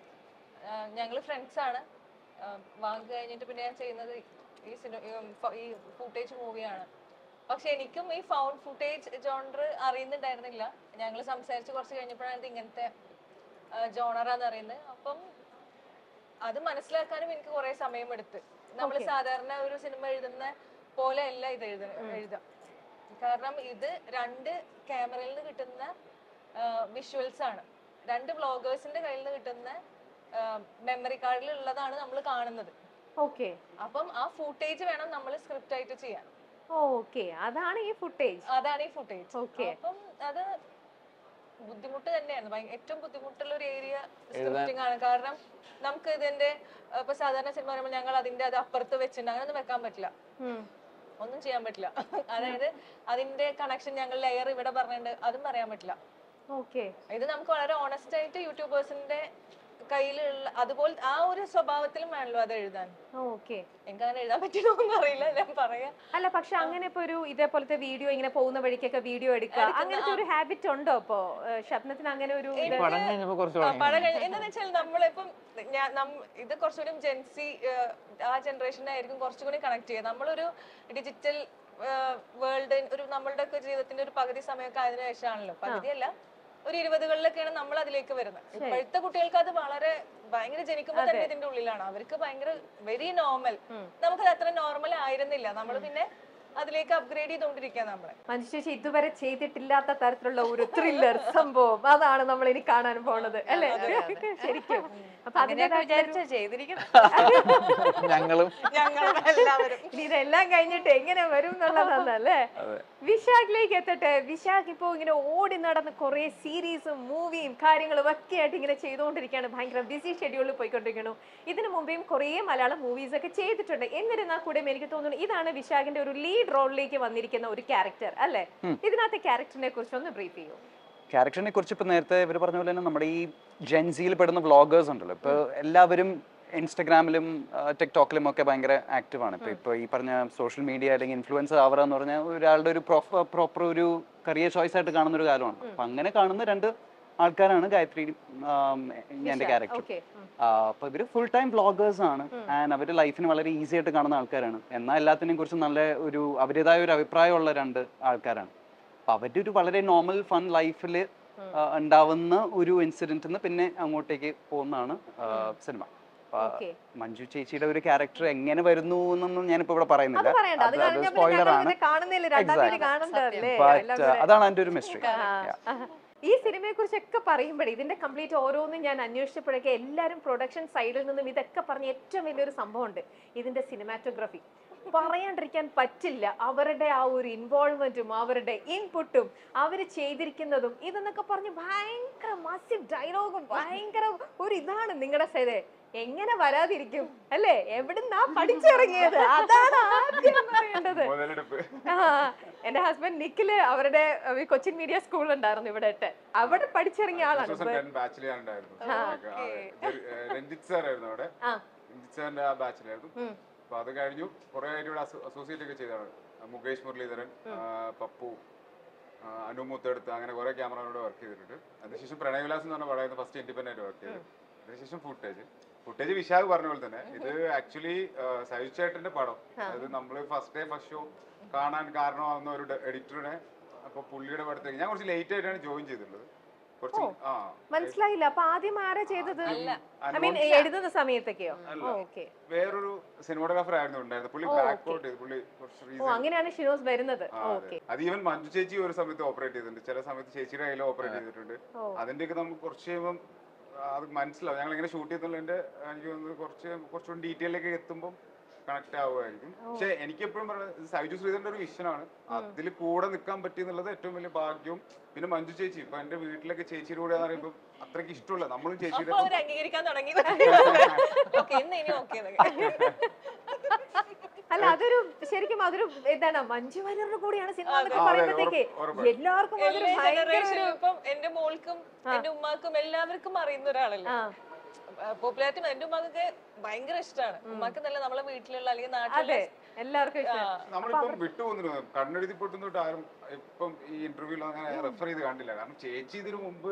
Speaker 1: ഞങ്ങൾ ഫ്രണ്ട്സ് ആണ് വാങ്ങി കഴിഞ്ഞിട്ട് പിന്നെ ഞാൻ ചെയ്യുന്നത് ഈ സിനിമ ഈ ഫുട്ടേജ് മൂവിയാണ് പക്ഷെ എനിക്കും ഈ ഫൗണ്ട് ഫുട്ടേജ് ജോണർ അറിയുന്നുണ്ടായിരുന്നില്ല ഞങ്ങൾ സംസാരിച്ച് കുറച്ച് കഴിഞ്ഞപ്പോഴാണ് ഇത് ഇങ്ങനത്തെ ജോണറാന്ന് അറിയുന്നത് അപ്പം അത് മനസ്സിലാക്കാനും എനിക്ക് കുറെ സമയമെടുത്ത് നമ്മൾ സാധാരണ ഒരു സിനിമ എഴുതുന്ന പോലെ അല്ല ഇത് എഴുത എഴുതാം കാരണം ഇത് രണ്ട് ക്യാമറയിൽ നിന്ന് കിട്ടുന്ന വിഷ്വൽസ് ആണ് രണ്ട് വ്ളോഗേഴ്സിന്റെ കയ്യിൽ നിന്ന് കിട്ടുന്ന മെമ്മറി കാർഡിൽ ഉള്ളതാണ് നമ്മൾ കാണുന്നത്
Speaker 3: ഓക്കെ
Speaker 1: അപ്പം ആ ഫുട്ടേജ് വേണം നമ്മൾ സ്ക്രിപ്റ്റ് ആയിട്ട് ചെയ്യാൻ
Speaker 3: ഓക്കെ അതാണ് ഈ ഫുട്ടേജ്
Speaker 1: അതാണ് ഈ ഫുട്ടേജ്
Speaker 3: Okay.
Speaker 1: അപ്പം അത് ബുദ്ധിമുട്ട് തന്നെയാണ് ഭയ- ഏറ്റവും ബുദ്ധിമുട്ടുള്ള ഒരു ഏരിയ സ്ക്രിപ്റ്റിംഗ് ആണ് കാരണം നമുക്ക് ഇതിന്റെ ഏർ, ഇപ്പൊ സാധാരണ സിനിമ പറയുമ്പോൾ ഞങ്ങൾ അതിന്റെ അത് അപ്പുറത്ത് വെച്ചിട്ടുണ്ട് അങ്ങനെയൊന്നും വെക്കാൻ പറ്റില്ല ഒന്നും ചെയ്യാൻ പറ്റില്ല അതായത് അതിന്റെ കണക്ഷൻ ഞങ്ങൾ ലെയർ ഇവിടെ പറഞ്ഞിട്ടുണ്ട് അതും പറയാൻ പറ്റില്ല
Speaker 3: ഓക്കെ
Speaker 1: ഇത് നമുക്ക് വളരെ ഓണസ്റ്റ് ആയിട്ട് യൂട്യൂബേഴ്സിന്റെ കയ്യിലുള്ള അതുപോലെ ആ ഒരു സ്വഭാവത്തിലും വേണല്ലോ അത് എഴുതാൻ
Speaker 3: ഓക്കെ
Speaker 1: എനിക്ക് അങ്ങനെ എഴുതാൻ പറ്റുമോന്നും അറിയില്ല ഞാൻ പറയാ
Speaker 3: അല്ല പക്ഷെ അങ്ങനെ ഇപ്പൊ ഒരു ഇതേപോലത്തെ വീഡിയോ ഇങ്ങനെ പോകുന്ന വഴിക്കൊക്കെ വീഡിയോ എടുക്കുക അങ്ങനത്തെ ഒരു ഹാബിറ്റ് ഉണ്ടോ ഇപ്പോ ഏഹ് ഷബ്നത്തിന് അങ്ങനെ ഒരു ഇത്
Speaker 4: പടം കഴിഞ്ഞപ്പോ കുറച്ച്
Speaker 1: ആ,
Speaker 4: തുടങ്ങി
Speaker 1: പടം കഴിഞ്ഞ് എന്താന്ന് വെച്ചാൽ നമ്മളിപ്പം ഞാൻ നം- ഇത് കുറച്ചുകൂടി ജെൻസി ആ ജനറേഷനായിരിക്കും കുറച്ചുകൂടി കണക്ട് ചെയ്യുക നമ്മളൊരു ഡിജിറ്റൽ വേൾഡ് ഒരു നമ്മളുടെ ഒക്കെ ജീവിതത്തിന്റെ ഒരു പകുതി സമയമൊക്കെ ആയതിനു ശേഷമാണല്ലോ പകുതിയല്ല ഒരു ഇരുപതുകളിലൊക്കെയാണ് നമ്മൾ അതിലേക്ക് വരുന്നത് ഇപ്പോഴത്തെ കുട്ടികൾക്ക് അത് വളരെ ഭയങ്കര ജനിക്കുമ്പോൾ തന്നെ ഇതിന്റെ ഉള്ളിലാണ് അവർക്ക് ഭയങ്കര വെരി നോർമൽ നമുക്കത് അത്ര നോർമൽ ആയിരുന്നില്ല നമ്മൾ പിന്നെ അതിലേക്ക് അപ്ഗ്രേഡ് ചെയ്തുകൊണ്ടിരിക്കുക നമ്മളെ
Speaker 3: മഞ്ജു ചേച്ചി ഇതുവരെ ചെയ്തിട്ടില്ലാത്ത തരത്തിലുള്ള ഒരു ത്രില്ലർ സംഭവം അതാണ് നമ്മൾ ഇനി കാണാൻ പോണത് അല്ലേ ശരിക്കും അപ്പൊ
Speaker 1: അങ്ങനെയൊക്കെ
Speaker 3: അതിന്റെ
Speaker 1: വിചാരിച്ചാ ചെയ്തിരിക്കണം
Speaker 4: ഞങ്ങളും
Speaker 1: ഞങ്ങൾ എല്ലാവരും
Speaker 3: ഇനി ഇതെല്ലാം കഴിഞ്ഞിട്ട് എങ്ങനെ വരും എന്നുള്ളതാണല്ലേ വിശാഖിലേക്ക് എത്തട്ടെ വിശാഖ് ഇപ്പോ ഇങ്ങനെ ഓടി നടന്ന് കുറെ സീരീസും മൂവിയും കാര്യങ്ങളും ഒക്കെ ആയിട്ട് ഇങ്ങനെ ചെയ്തുകൊണ്ടിരിക്കുകയാണ് ഭയങ്കര ബിസി ഷെഡ്യൂളിൽ പോയിക്കൊണ്ടിരിക്കുന്നു ഇതിനു മുമ്പേയും കുറേ മലയാളം മൂവീസ് ഒക്കെ ചെയ്തിട്ടുണ്ട് എന്നിരുന്നാൽ കൂടെ എനിക്ക് തോന്നുന്നു ഇതാണ് വിശാഖിന്റെ ഒരു ലീഡ് റോളിലേക്ക് വന്നിരിക്കുന്ന ഒരു ക്യാരക്ടർ അല്ലേ ഇതിനകത്തെ ക്യാരക്ടറിനെ കുറിച്ച് ഒന്ന് ബ്രീഫ് ചെയ്യൂ
Speaker 2: ക്യാരക്ടറിനെ കുറിച്ച് ഇപ്പം നേരത്തെ ഇവർ പറഞ്ഞ പോലെ തന്നെ നമ്മുടെ ഈ ജെൻസിയിൽ പെടുന്ന വ്ളോഗേഴ്സ് ഉണ്ടല്ലോ ഇപ്പോൾ എല്ലാവരും ഇൻസ്റ്റഗ്രാമിലും ടിക്ടോക്കിലും ഒക്കെ ഭയങ്കര ആക്റ്റീവാണ് ഇപ്പോൾ ഇപ്പോൾ ഈ പറഞ്ഞ സോഷ്യൽ മീഡിയ അല്ലെങ്കിൽ ഇൻഫ്ലുവൻസർ ആവുക എന്ന് പറഞ്ഞാൽ ഒരാളുടെ ഒരു പ്രോപ്പർ ഒരു കരിയർ ചോയ്സ് ആയിട്ട് കാണുന്ന ഒരു കാലമാണ് അപ്പം അങ്ങനെ കാണുന്ന രണ്ട് ആൾക്കാരാണ് ഗായത്രി എൻ്റെ ക്യാരക്ടർ
Speaker 3: ഓക്കെ
Speaker 2: അപ്പോൾ ഇവർ ഫുൾ ടൈം വ്ളോഗേഴ്സ് ആണ് ആൻഡ് അവർ ലൈഫിന് വളരെ ഈസി ആയിട്ട് കാണുന്ന ആൾക്കാരാണ് എന്നാൽ എല്ലാത്തിനെയും കുറിച്ച് നല്ല ഒരു അവരുടേതായ ഒരു അഭിപ്രായമുള്ള രണ്ട് ആൾക്കാരാണ് അപ്പൊ അവരുടെ ഒരു വളരെ നോർമൽ ഫൺ ലൈഫിൽ ഉണ്ടാവുന്ന ഒരു ഇൻസിഡന്റിൽ നിന്ന് പിന്നെ അങ്ങോട്ടേക്ക് പോകുന്നതാണ് സിനിമ അപ്പൊ
Speaker 3: Okay.
Speaker 2: മഞ്ജു ചേച്ചിയുടെ ഒരു ക്യാരക്ടർ എങ്ങനെ വരുന്നു എന്നൊന്നും ഞാനിപ്പോ ഇവിടെ
Speaker 3: അത്
Speaker 2: പറയുന്നില്ല
Speaker 3: പറയണ്ട അത്
Speaker 2: അത് അത്
Speaker 3: കഴിഞ്ഞാൽ
Speaker 2: സ്പോയിലർ ആണ്
Speaker 3: കാണുന്നില്ല രണ്ടാം തീയതി
Speaker 2: Exactly.
Speaker 3: കാണണ്ടല്ലേ
Speaker 2: ബട്ട്
Speaker 3: എല്ലാം കൂടെ.
Speaker 2: അതാണ് അതിന്റെ ഒരു മിസ്റ്ററി
Speaker 3: ആ. ഈ സിനിമയെ കുറിച്ചൊക്കെ പറയുമ്പോഴേ ഇതിന്റെ കംപ്ലീറ്റ് ഓരോന്നും ഞാൻ അന്വേഷിച്ചപ്പോഴൊക്കെ എല്ലാവരും പ്രൊഡക്ഷൻ സൈഡിൽ നിന്നും ഇതൊക്കെ പറഞ്ഞ ഏറ്റവും വലിയൊരു സംഭവമുണ്ട് ഇതിന്റെ സിനിമാറ്റോഗ്രഫി പറയാണ്ടിരിക്കാൻ പറ്റില്ല അവരുടെ ആ ഒരു ഇൻവോൾവ്മെന്റും അവരുടെ ഇൻപുട്ടും അവർ ചെയ്തിരിക്കുന്നതും ഇതെന്നൊക്കെ പറഞ്ഞ് ഭയങ്കര മാസീവ് ഡയലോഗും ഭയങ്കര ഒരു ഇതാണ് നിങ്ങളുടെ സൈഡ് എങ്ങനെ വരാതിരിക്കും അല്ലേ എവിടുന്നാ പഠിച്ചിറങ്ങിയത് അതാണ് ആദ്യം പറയേണ്ടത്
Speaker 5: മുതലെടുപ്പ്
Speaker 3: ആ, എന്റെ ഹസ്ബൻഡ് നിക്കില് അവരുടെ അഹ്, ഈ കൊച്ചിൻ മീഡിയ സ്കൂൾ ഉണ്ടായിരുന്നു ഇവിടെ ഇട്ട് അവിടെ പഠിച്ചിറങ്ങിയ ആളാണ് ഇപ്പൊ.
Speaker 5: ബാച്ചിൽ ഞാൻ ഉണ്ടായിരുന്നു രഞ്ജിത്ത് സാർ ആയിരുന്നു അവിടെ
Speaker 3: ആ.
Speaker 5: രഞ്ജിത്ത് സാറിന്റെ ആ ബാച്ചിലായിരുന്നു
Speaker 3: ഉം.
Speaker 5: അപ്പൊ അത് കഴിഞ്ഞു കുറെ ആയിട്ട് ഇവിടെ അസോസിയേറ്റ് ഒക്കെ ചെയ്തതാണ് മുകേഷ് മുരളീധരൻ ആ, പപ്പു ആ, അനു മുത്തെടുത്ത് അങ്ങനെ കുറെ ക്യാമറകളോട് വർക്ക് ചെയ്തിട്ടുണ്ട് അതിനുശേഷം പ്രണയവിലാസ് എന്ന് പറഞ്ഞ പടമായിരുന്നു ഫസ്റ്റ് ഇൻഡിപെൻഡന്റ് ആയിട്ട് വർക്ക് ചെയ്തത് അതിനുശേഷം ഫുട്ടേജ് ഫുട്ടേജ് വിശാഖ് പറഞ്ഞ പോലെ തന്നെ ഇത് ആക്ച്വലി സൈജു ചേട്ടന്റെ പടം അതായത് നമ്മള് ഫസ്റ്റ് ഡേ ഫസ്റ്റ് ഷോ കാണാൻ കാരണമാവുന്ന ഒരു എഡിറ്ററിനെ അപ്പൊ പുള്ളിയുടെ പടത്തേക്ക് ഞാൻ കുറച്ച് ലേറ്റ് ആയിട്ടാണ് ജോയിൻ ചെയ്തിട്ടുള്ളത് കുറച്ച് ആ
Speaker 3: മനസ്സിലായില്ല അപ്പൊ ആദ്യം ആരാ ചെയ്തത് ഐ മീൻ എഴുതുന്ന സമയത്തൊക്കെയോ ഓക്കെ
Speaker 5: വേറൊരു സിനിമാറ്റോഗ്രാഫർ ആയിരുന്നു ഉണ്ടായിരുന്നത് പുള്ളി ബാക്കൗട്ട് ചെയ്തു പുള്ളി കുറച്ച്
Speaker 3: ഓ
Speaker 5: റീസൺ
Speaker 3: അങ്ങനെയാണ് ഷിനോസ് വരുന്നത്
Speaker 5: ആ,
Speaker 3: ഓക്കെ
Speaker 5: അതെ. അത് ഈവൻ മഞ്ജു ചേച്ചി ഒരു സമയത്ത് ഓപ്പറേറ്റ് ചെയ്തിട്ടുണ്ട് ചില സമയത്ത് ചേച്ചിയുടെ കയ്യിൽ ഓപ്പറേറ്റ് ചെയ്തിട്ടുണ്ട്
Speaker 3: ഓ.
Speaker 5: അതിന്റെയൊക്കെ നമുക്ക് കുറച്ച് കഴിയുമ്പോൾ അത് മനസ്സിലാവും ഞങ്ങൾ ഇങ്ങനെ ഷൂട്ട് ചെയ്തുള്ളതിന്റെ എനിക്ക് തോന്നുന്നത് കുറച്ച് കുറച്ചുകൂടി ഡീറ്റെയിലേക്ക് എത്തുമ്പോൾ കണക്ട് ആവുമായിരിക്കും പക്ഷെ എനിക്ക് എപ്പോഴും പറയുന്നത് സൈജു ശ്രീധരന്റെ ഒരു വിഷനാണ് അതിൽ കൂടെ നിൽക്കാൻ പറ്റിയെന്നുള്ളത് ഏറ്റവും വലിയ ഭാഗ്യവും പിന്നെ മഞ്ജു ചേച്ചി ഇപ്പൊ എന്റെ വീട്ടിലൊക്കെ ചേച്ചിയുടെ കൂടെ എന്ന് പറയുമ്പോൾ അത്രയ്ക്ക് ഇഷ്ടമല്ല നമ്മളും ചേച്ചിയുടെ
Speaker 7: അപ്പൊ അവര് അംഗീകരിക്കാൻ തുടങ്ങി ഓക്കെ ഇന്ന് ഇനി ഓക്കെ
Speaker 3: അല്ല അതൊരു ശരിക്കും അതൊരു എന്താണ് മഞ്ജു വാര്യരുടെ കൂടെയാണ് സിനിമ എന്നൊക്കെ
Speaker 5: അതെ, അതെ,
Speaker 3: പറയുമ്പോഴത്തേക്ക്
Speaker 5: ഉറപ്പ്- ഉറപ്പ്.
Speaker 3: എല്ലാവർക്കും അതൊരു
Speaker 7: എല്ലാ
Speaker 3: ഭയങ്കര
Speaker 7: ജനറേഷനും
Speaker 3: ഒരു
Speaker 7: ഇപ്പം എന്റെ മോൾക്കും എന്റെ ഉമ്മാക്കും എല്ലാവർക്കും അറിയുന്ന ഒരാളല്ലേ
Speaker 3: ആ
Speaker 7: പോപ്പുലാരിറ്റി എന്റെ ഉമ്മാക്കൊക്കെ ഭയങ്കര ഇഷ്ടമാണ് ഉമ്മാക്ക് നല്ല നമ്മളെ വീട്ടിലുള്ള അല്ലെങ്കിൽ
Speaker 3: അതെ
Speaker 7: നാട്ടിലെ
Speaker 3: എല്ലാവർക്കും ഇഷ്ടം
Speaker 5: നമ്മളിപ്പം വിട്ടുപോകുന്നു കണ്ണെഴുതി പൊട്ടുന്ന തൊട്ട് ആരും ഇപ്പം ഈ ഇന്റർവ്യൂവിൽ അങ്ങനെ റെഫർ ചെയ്ത് കണ്ടില്ല കാരണം ചേച്ചി ഇതിനു മുമ്പ്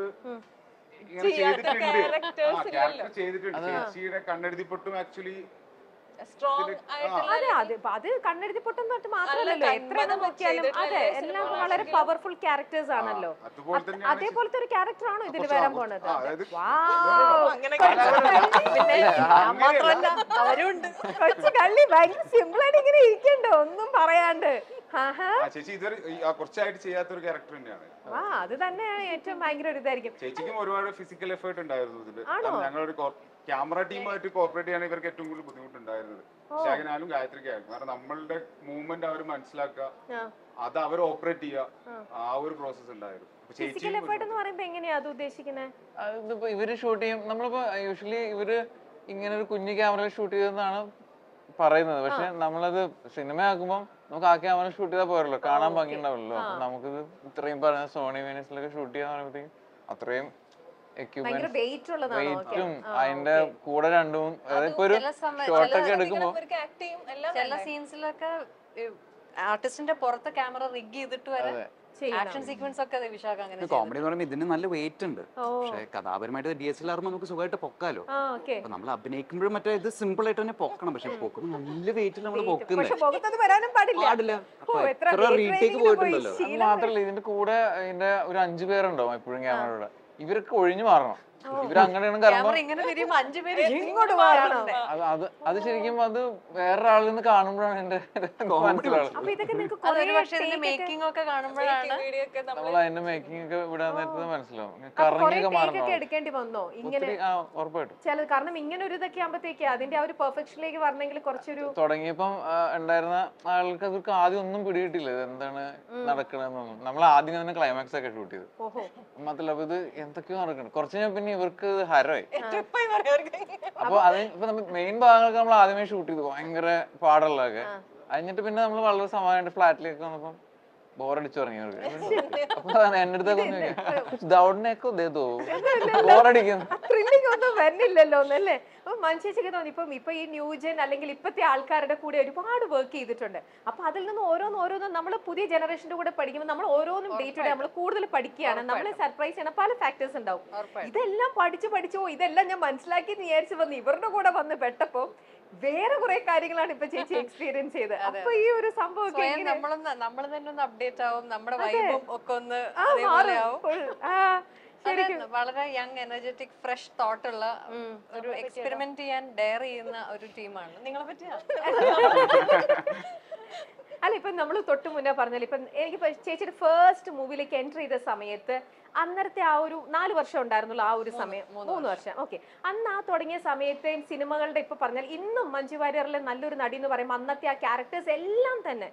Speaker 5: ഇങ്ങനെ
Speaker 7: ചെയ്യാത്ത
Speaker 5: ചെയ്തിട്ടുണ്ട്
Speaker 7: characters
Speaker 5: ആ ക്യാരക്ടർ ചെയ്തിട്ടുണ്ട് ചേച്ചിയുടെ കണ്ണെഴുതി പൊട്ടും ആക്ച്വലി
Speaker 7: സ്ട്രോങ്
Speaker 5: ഇതില്-
Speaker 7: ആയിട്ടുള്ള
Speaker 3: അതെ അത് ഇപ്പൊ അത് കണ്ണെഴുതി പൊട്ടും തൊട്ട് മാത്രമല്ലല്ലോ എത്ര
Speaker 7: കൺമനം
Speaker 3: നോക്കിയാലും
Speaker 7: ചെയ്തിട്ടുള്ള
Speaker 3: അതെ
Speaker 7: സിനിമ
Speaker 3: എല്ലാം വളരെ
Speaker 7: ആണെങ്കിലും-
Speaker 3: പവർഫുൾ ക്യാരക്ടേഴ്സ് ആണല്ലോ
Speaker 5: അതുപോലെ
Speaker 3: അത്
Speaker 5: തന്നെയാണ്
Speaker 3: അതേപോലത്തെ ഒരു ക്യാരക്ടർ ആണോ ഇതിൽ
Speaker 5: കുറച്ച്
Speaker 3: വരാൻ
Speaker 5: ആ,
Speaker 3: പോണത്
Speaker 5: ആ, അതായത്
Speaker 3: വാവ്.
Speaker 7: അങ്ങനെ
Speaker 1: പിന്നെ ഞാൻ മാത്രമല്ല അവരുണ്ട്
Speaker 3: കൊച്ചു കള്ളി ഭയങ്കര സിമ്പിൾ ആയിട്ട് ഇങ്ങനെ ഇരിക്കണ്ടോ ഒന്നും പറയാണ്ട് ആഹാ.
Speaker 5: ആ ചേച്ചി ഇതുവരെ ഈ- ആ, കുറച്ചായിട്ട് ചെയ്യാത്ത ഒരു ക്യാരക്ടർ തന്നെയാണ്
Speaker 3: വാ അത് തന്നെയാണ് ഏറ്റവും ഭയങ്കര ഒരു ഇതായിരിക്കും
Speaker 5: ചേച്ചിക്കും ഒരുപാട് ഫിസിക്കൽ എഫേർട്ട് ഉണ്ടായിരുന്നു ഇതില്
Speaker 3: ആണോ?
Speaker 5: കാരണം ഞങ്ങളൊരു ക്യാമറ ടീമായിട്ട് കോപ്പറേറ്റ് ചെയ്യാൻ ഇവർക്ക് ഏറ്റവും കൂടുതൽ ബുദ്ധിമുട്ടുണ്ടായിരുന്നത് ഷാഗിനാലും ഗായത്രിക്കായാലും കാരണം നമ്മളുടെ മൂവ്മെന്റ് അവർ മനസ്സിലാക്കുക
Speaker 3: ആ.
Speaker 5: അത് അവർ ഓപ്പറേറ്റ് ചെയ്യുക ആ ഒരു പ്രോസസ്സ് ഉണ്ടായിരുന്നു അപ്പൊ
Speaker 3: ഫിസിക്കൽ
Speaker 5: ചേച്ചിയും
Speaker 3: എഫേർട്ട് എന്ന് പറയുമ്പോ എങ്ങനെയാ അത് ഉദ്ദേശിക്കുന്നത്
Speaker 4: ഇതിപ്പോ ഇവര് ഷൂട്ട് ചെയ്യും നമ്മളിപ്പോ യൂഷ്വലി ഇവര് ഇങ്ങനെ ഒരു കുഞ്ഞു ക്യാമറയിൽ ഷൂട്ട് ചെയ്തെന്നാണ് പറയുന്നത് പക്ഷെ നമ്മളത് സിനിമ ആക്കുമ്പോൾ നമുക്ക് ആ ക്യാമറ ഷൂട്ട് ചെയ്താൽ പോരല്ലോ കാണാൻ ഭംഗി ഉണ്ടാവില്ലല്ലോ അപ്പൊ നമുക്കിത് ഇത്രയും പറഞ്ഞ സോണി വെനീസിലൊക്കെ ഷൂട്ട് ചെയ്യാന്ന് പറയുമ്പോഴത്തേക്കും അത്രയും
Speaker 3: ഭയങ്കര
Speaker 4: എക്യുപ്മെന്റ്
Speaker 3: വെയിറ്റ് ഉള്ളതാണോ ഓക്കെ
Speaker 4: വെയിറ്റും അതിന്റെ കൂടെ രണ്ടും അതായത് ഇപ്പൊ ഒരു
Speaker 1: ചില സമയ-
Speaker 4: ഷോട്ട്
Speaker 1: ചില-
Speaker 4: ഒക്കെ എടുക്കുമ്പോ
Speaker 7: അവർക്ക് ആക്ട് ചെയ്യും എല്ലാം
Speaker 1: ചില
Speaker 7: വേണ്ടേ?
Speaker 1: സീൻസിലൊക്കെ ആർട്ടിസ്റ്റിന്റെ പുറത്ത് ക്യാമറ റിഗ് ചെയ്തിട്ട് വരെ ആക്ഷൻ സീക്വൻസ് ഒക്കെ വിശാഖ അങ്ങനെ
Speaker 2: കോമഡി എന്ന് പറയുമ്പോൾ ഇതിന് നല്ല വെയിറ്റ് ഉണ്ട്
Speaker 3: ഓ
Speaker 2: പക്ഷേ കഥാപരമായിട്ട് ഡി എസ് എൽ ആറുമ്പോൾ നമുക്ക് സുഖമായിട്ട് പൊക്കാലോ
Speaker 3: ആ ഓക്കെ
Speaker 2: അപ്പൊ നമ്മൾ അഭിനയിക്കുമ്പോഴും മറ്റേ ഇത് സിമ്പിൾ ആയിട്ട് തന്നെ പൊക്കണം പക്ഷെ പൊക്കുമ്പോൾ നല്ല വെയിറ്റിൽ നമ്മൾ പൊക്കുന്നത്
Speaker 3: പക്ഷെ മുഖത്തത് വരാനും പാടില്ല
Speaker 2: പാടില്ല അപ്പൊ
Speaker 3: ഓ, എത്ര
Speaker 2: എത്ര
Speaker 3: weight
Speaker 2: റീടേക്ക്
Speaker 3: training ന് പോയി
Speaker 2: പോയിട്ടുണ്ടല്ലോ
Speaker 4: അത്
Speaker 3: ശീലം
Speaker 4: മാത്രല്ല ഇതിന്റെ കൂടെ ഇതിന്റെ ഒരു അഞ്ചു പേരുണ്ടാവും എപ്പോഴും ക്യാമറയുടെ ഇവരൊക്കെ ഒഴിഞ്ഞു മാറണം ഇവര് അങ്ങനെയാണ് കയറുമ്പോ
Speaker 1: ക്യാമറ ഇങ്ങനെ തിരിയുമ്പോ അഞ്ചു പേര്
Speaker 3: ഇങ്ങോട്ട് മാറണം
Speaker 4: അത് അത് അത് ശരിക്കും അത് വേറൊരാളിൽ നിന്ന് കാണുമ്പോഴാണ് എന്റെ മനസ്സിലാവുന്നത്
Speaker 3: അപ്പൊ ഇതൊക്കെ നിങ്ങൾക്ക്
Speaker 1: അതൊരു പക്ഷേ ഇതിന്റെ മേക്കിംഗ് ഒക്കെ കാണുമ്പോഴാണ്
Speaker 7: വീഡിയോ ഒക്കെ നമ്മൾ
Speaker 4: നമ്മൾ അതിന്റെ മേക്കിംഗ് ഒക്കെ വിടാൻ നേരത്തെ മനസ്സിലാവും
Speaker 3: കുറെ
Speaker 4: കറങ്ങിയൊക്കെ
Speaker 3: ടേക്ക് ഒക്കെ
Speaker 4: മാറണം
Speaker 3: എടുക്കേണ്ടി വന്നോ ഇങ്ങനെ
Speaker 4: ഒത്തിരി ആ ഉറപ്പായിട്ടും
Speaker 3: ചില കാരണം ഇങ്ങനെ ഒരു ഇതൊക്കെ ആകുമ്പോഴത്തേക്ക് അതിന്റെ ആ ഒരു പെർഫെക്ഷനിലേക്ക് വരണമെങ്കിൽ കുറച്ചൊരു
Speaker 4: തുടങ്ങിയപ്പം ആ, ഉണ്ടായിരുന്ന ആൾക്ക് അവർക്ക് ആദ്യം ഒന്നും പിടികിട്ടില്ല ഇത് എന്താണ് നടക്കണെന്നൊന്നും നമ്മൾ ആദ്യം തന്നെ ക്ലൈമാക്സ് ഒക്കെ ഷൂട്ട് ചെയ്തു
Speaker 3: ഓഹോ
Speaker 4: മാത്രല്ല അപ്പൊ ഇത് എന്തൊക്കെയോ നടക്കണം കുറച്ച് കഴിഞ്ഞാൽ പിന്നെ ഇവർക്ക് ഇത് ഹരമായി
Speaker 7: ട്രിപ്പായി പറയാർക്ക്
Speaker 4: അപ്പൊ അത് ഇപ്പൊ നമ്മൾ മെയിൻ ഭാഗങ്ങളൊക്കെ നമ്മൾ ആദ്യമേ ഷൂട്ട് ചെയ്തു ഭയങ്കര പാടുള്ളതൊക്കെ കഴിഞ്ഞിട്ട് പിന്നെ നമ്മൾ വളരെ സമാനമായിട്ട് ഫ്ലാറ്റിലേക്ക് വന്നപ്പോ ബോറടിച്ചു തുടങ്ങി അവർക്ക് അപ്പൊ അതാണ് എന്റെ അടുത്തൊക്കെ ഒന്ന് ചോദിക്കും ദൗഡിനെയൊക്കെ ഇതേതോ ബോറടിക്കുന്നു
Speaker 3: ത്രില്ലിംഗ് ഒന്നും വരുന്നില്ലല്ലോ എന്നല്ലേ അപ്പൊ മനുഷ്യച്ചൊക്കെ തോന്നി ഇപ്പം ഇപ്പൊ ഈ ന്യൂജൻ അല്ലെങ്കിൽ ഇപ്പത്തെ ആൾക്കാരുടെ കൂടെ ഒരുപാട് വർക്ക് ചെയ്തിട്ടുണ്ട് അപ്പൊ അതിൽ നിന്ന് ഓരോന്ന് ഓരോന്നും നമ്മൾ പുതിയ ജനറേഷന്റെ കൂടെ പഠിക്കുമ്പോൾ നമ്മൾ ഓരോന്നും ഡേ ടു ഡേ നമ്മൾ കൂടുതൽ പഠിക്കുകയാണ് നമ്മളെ സർപ്രൈസ് ചെയ്യണ പല ഫാക്ടേഴ്സ് ഉണ്ടാവും
Speaker 1: ഉറപ്പായിട്ടും.
Speaker 3: ഇതെല്ലാം പഠിച്ചു പഠിച്ചു ഓ ഇതെല്ലാം ഞാൻ മനസ്സിലാക്കി എന്ന് വിചാരിച്ചു വന്ന് ഇവരുടെ കൂടെ വന്ന് പെട്ടപ്പോ വേറെ കുറെ കാര്യങ്ങളാണ് ഇപ്പൊ ചേച്ചി എക്സ്പീരിയൻസ് ചെയ്തത് അപ്പൊ ഈ ഒരു സംഭവം ഒക്കെ
Speaker 1: സ്വയം
Speaker 3: എങ്ങനെ-
Speaker 1: നമ്മളൊന്ന് നമ്മൾ തന്നെ ഒന്ന് അപ്ഡേറ്റ് ആവും നമ്മുടെ വൈബും ഒക്കെ ഒന്ന്
Speaker 3: ആ,
Speaker 1: അതേപോലെ
Speaker 3: മാറും.
Speaker 1: ആവും
Speaker 3: full. ആ,
Speaker 1: അത്
Speaker 3: ശരിക്കും
Speaker 1: വളരെ യങ് എനർജറ്റിക് ഫ്രഷ് തോട്ട് ഉള്ള ഒരു എക്സ്പെരിമെന്റ് ചെയ്യാൻ ഡയർ ചെയ്യുന്ന ഒരു ടീമാണ് നിങ്ങളെ പറ്റിയാ
Speaker 3: അല്ല ഇപ്പൊ നമ്മൾ തൊട്ട് മുന്നേ പറഞ്ഞല്ലോ ഇപ്പൊ എനിക്ക് ഇപ്പൊ ചേച്ചിയുടെ ഫസ്റ്റ് മൂവിയിലേക്ക് എൻട്രി ചെയ്ത സമയത്ത് അന്നേരത്തെ ആ ഒരു നാല് വർഷം ഉണ്ടായിരുന്നല്ലോ ആ ഒരു സമയം മൂന്ന് വർഷം ഓക്കെ അന്ന് ആ തുടങ്ങിയ സമയത്തെയും സിനിമകളുടെ ഇപ്പൊ പറഞ്ഞാൽ ഇന്നും മഞ്ജു വാര്യറിലെ നല്ലൊരു നടി എന്ന് പറയുമ്പോൾ അന്നത്തെ ആ ക്യാരക്ടേഴ്സ് എല്ലാം തന്നെ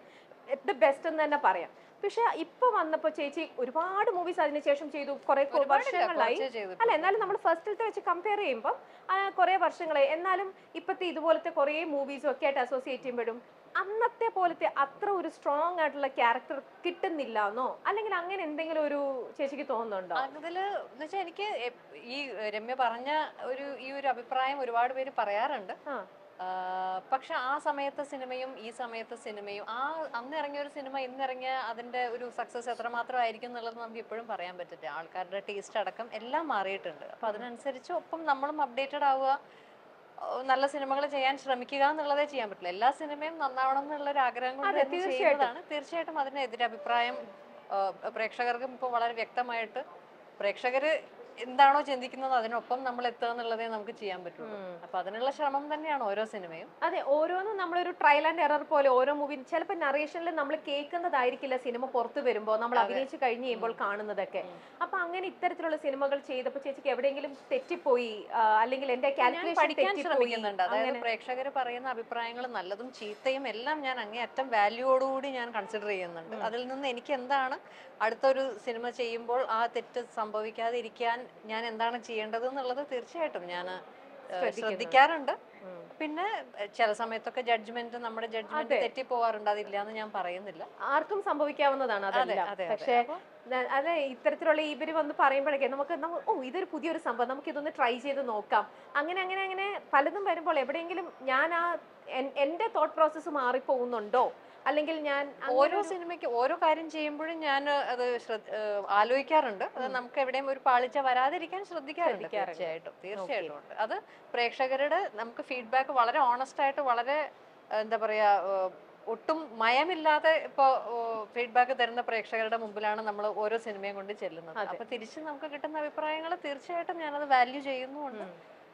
Speaker 3: ദ ബെസ്റ്റ് എന്ന് തന്നെ പറയാം പക്ഷെ ഇപ്പൊ വന്നപ്പോ ചേച്ചി ഒരുപാട് മൂവീസ് അതിനുശേഷം ചെയ്തു കുറെ
Speaker 1: ഒരുപാടില്ല,
Speaker 3: വർഷങ്ങളായി
Speaker 1: കുറച്ചേ ചെയ്തിട്ടുള്ളൂ.
Speaker 3: അല്ല എന്നാലും നമ്മൾ ഫസ്റ്റിലത്തെ വെച്ച് കമ്പയർ ചെയ്യുമ്പോൾ കുറെ വർഷങ്ങളായി എന്നാലും ഇപ്പത്തെ ഇതുപോലത്തെ കുറെ മൂവീസും ഒക്കെ ആയിട്ട് അസോസിയേറ്റ് ചെയ്യുമ്പോഴും അന്നത്തെ പോലത്തെ അത്ര ഒരു സ്ട്രോങ് ആയിട്ടുള്ള ക്യാരക്ടർ കിട്ടുന്നില്ല എന്നോ അല്ലെങ്കിൽ അങ്ങനെ എന്തെങ്കിലും ഒരു ചേച്ചിക്ക് തോന്നുന്നുണ്ടോ
Speaker 1: അതില് എന്നുവെച്ചാൽ എനിക്ക് എപ്- ഈ രമ്യ പറഞ്ഞ ഒരു ഈ ഒരു അഭിപ്രായം ഒരുപാട് പേര് പറയാറുണ്ട്
Speaker 3: ആ.
Speaker 1: ആ, പക്ഷെ ആ സമയത്തെ സിനിമയും ഈ സമയത്തെ സിനിമയും ആ അന്ന് ഇറങ്ങിയ ഒരു സിനിമ ഇന്ന് ഇറങ്ങിയ അതിന്റെ ഒരു സക്സസ് എത്രമാത്രം ആയിരിക്കും എന്നുള്ളത് നമുക്ക് ഇപ്പോഴും പറയാൻ പറ്റില്ല ആൾക്കാരുടെ ടേസ്റ്റ് അടക്കം എല്ലാം മാറിയിട്ടുണ്ട് അപ്പൊ അതിനനുസരിച്ച് ഒപ്പം നമ്മളും അപ്ഡേറ്റഡ് ആവുക ഓ, നല്ല സിനിമകൾ ചെയ്യാൻ ശ്രമിക്കുക എന്നുള്ളതേ ചെയ്യാൻ പറ്റില്ല എല്ലാ സിനിമയും നന്നാവണം എന്നുള്ള ഒരു ആഗ്രഹം കൊണ്ട്
Speaker 3: അതെ,
Speaker 1: തന്നെ
Speaker 3: തീർച്ചയായിട്ടും.
Speaker 1: ചെയ്യുന്നതാണ് തീർച്ചയായിട്ടും അതിന് എതിരഭിപ്രായം ആ, പ്രേക്ഷകർക്കും ഇപ്പോൾ വളരെ വ്യക്തമായിട്ട് പ്രേക്ഷകര് എന്താണോ ചിന്തിക്കുന്നത് അതിനൊപ്പം നമ്മൾ എത്തുക എന്നുള്ളതേ നമുക്ക് ചെയ്യാൻ പറ്റുള്ളൂ അപ്പൊ അതിനുള്ള ശ്രമം തന്നെയാണ് ഓരോ സിനിമയും
Speaker 3: അതെ ഓരോന്നും നമ്മളൊരു ട്രയൽ ആൻഡ് എറർ പോലെ ഓരോ മൂവി ചിലപ്പോൾ നറേഷനിൽ നമ്മൾ കേൾക്കുന്നതായിരിക്കില്ല സിനിമ പുറത്തു വരുമ്പോൾ നമ്മൾ അഭിനയിച്ച് കഴിഞ്ഞ് കഴിയുമ്പോൾ കാണുന്നതൊക്കെ അപ്പൊ അങ്ങനെ ഇത്തരത്തിലുള്ള സിനിമകൾ ചെയ്തപ്പോൾ ചേച്ചിക്ക് എവിടെയെങ്കിലും തെറ്റിപ്പോയി ആ, അല്ലെങ്കിൽ എന്റെ
Speaker 1: ഞാൻ
Speaker 3: കാൽക്കുലേഷൻ
Speaker 1: പഠിക്കാൻ
Speaker 3: തെറ്റിപ്പോയി
Speaker 1: ശ്രമിക്കുന്നുണ്ട് അതായത്
Speaker 3: അങ്ങനെ
Speaker 1: പ്രേക്ഷകർ പറയുന്ന അഭിപ്രായങ്ങൾ നല്ലതും ചീത്തയും എല്ലാം ഞാൻ അങ്ങേയറ്റം വാല്യൂയോടുകൂടി ഞാൻ കൺസിഡർ ചെയ്യുന്നുണ്ട് അതിൽ നിന്ന് എനിക്ക് എന്താണ് അടുത്തൊരു സിനിമ ചെയ്യുമ്പോൾ ആ തെറ്റ് സംഭവിക്കാതെ ഇരിക്കാൻ ഞാൻ എന്താണ് ചെയ്യേണ്ടത് എന്നുള്ളത് തീർച്ചയായിട്ടും ഞാൻ
Speaker 3: ശ്രദ്ധിക്കുന്നുണ്ട്.
Speaker 1: ശ്രദ്ധിക്കാറുണ്ട്
Speaker 3: ഉം.
Speaker 1: പിന്നെ എഹ്, ചില സമയത്തൊക്കെ ജഡ്ജ്മെന്റ് നമ്മുടെ ജഡ്ജ്മെന്റ്
Speaker 3: അതെ.
Speaker 1: തെറ്റിപ്പോവാറുണ്ട് അതില്ല എന്ന് ഞാൻ പറയുന്നില്ല
Speaker 3: ആർക്കും സംഭവിക്കാവുന്നതാണ്
Speaker 1: അതെ
Speaker 3: അതെല്ലാം
Speaker 1: അതെ
Speaker 3: പക്ഷേ ന- അതെ ഇത്തരത്തിലുള്ള ഇവര് വന്ന് പറയുമ്പോഴൊക്കെ നമുക്ക് നമ്മ- ഓ ഇതൊരു പുതിയൊരു സംഭവം നമുക്ക് ഇതൊന്ന് ട്രൈ ചെയ്ത് നോക്കാം അങ്ങനെ അങ്ങനെ അങ്ങനെ പലതും വരുമ്പോൾ എവിടെയെങ്കിലും ഞാൻ ആ എൻ- എന്റെ തോട്ട് പ്രോസസ്സ് മാറിപ്പോകുന്നുണ്ടോ അല്ലെങ്കിൽ ഞാൻ അങ്ങനെ
Speaker 1: ഓരോ
Speaker 3: ഒരു-
Speaker 1: സിനിമയ്ക്ക് ഓരോ കാര്യം ചെയ്യുമ്പോഴും ഞാൻ അത് ശ്രദ്ധ- ഏഹ് ആലോചിക്കാറുണ്ട് അത് നമുക്ക് എവിടെയും ഒരു പാളിച്ച വരാതിരിക്കാൻ ശ്രദ്ധിക്കാറുണ്ട്
Speaker 3: ശ്രദ്ധിക്കാറുണ്ട്.
Speaker 1: തീർച്ചയായിട്ടും തീർച്ചയായിട്ടും ഉണ്ട് അത് പ്രേക്ഷകരുടെ നമുക്ക് ഫീഡ്ബാക്ക് വളരെ ഓണസ്റ്റ് ആയിട്ട് വളരെ ഏഹ് എന്താ പറയാ ഏഹ് ഒട്ടും മയമില്ലാതെ ഇപ്പോ ഫീഡ്ബാക്ക് തരുന്ന പ്രേക്ഷകരുടെ മുമ്പിലാണ് നമ്മൾ ഓരോ സിനിമയും കൊണ്ട് ചെല്ലുന്നത്
Speaker 3: അതെ.
Speaker 1: അപ്പൊ തിരിച്ച് നമുക്ക് കിട്ടുന്ന അഭിപ്രായങ്ങൾ തീർച്ചയായിട്ടും ഞാനത് വാല്യൂ ചെയ്യുന്നുമുണ്ട്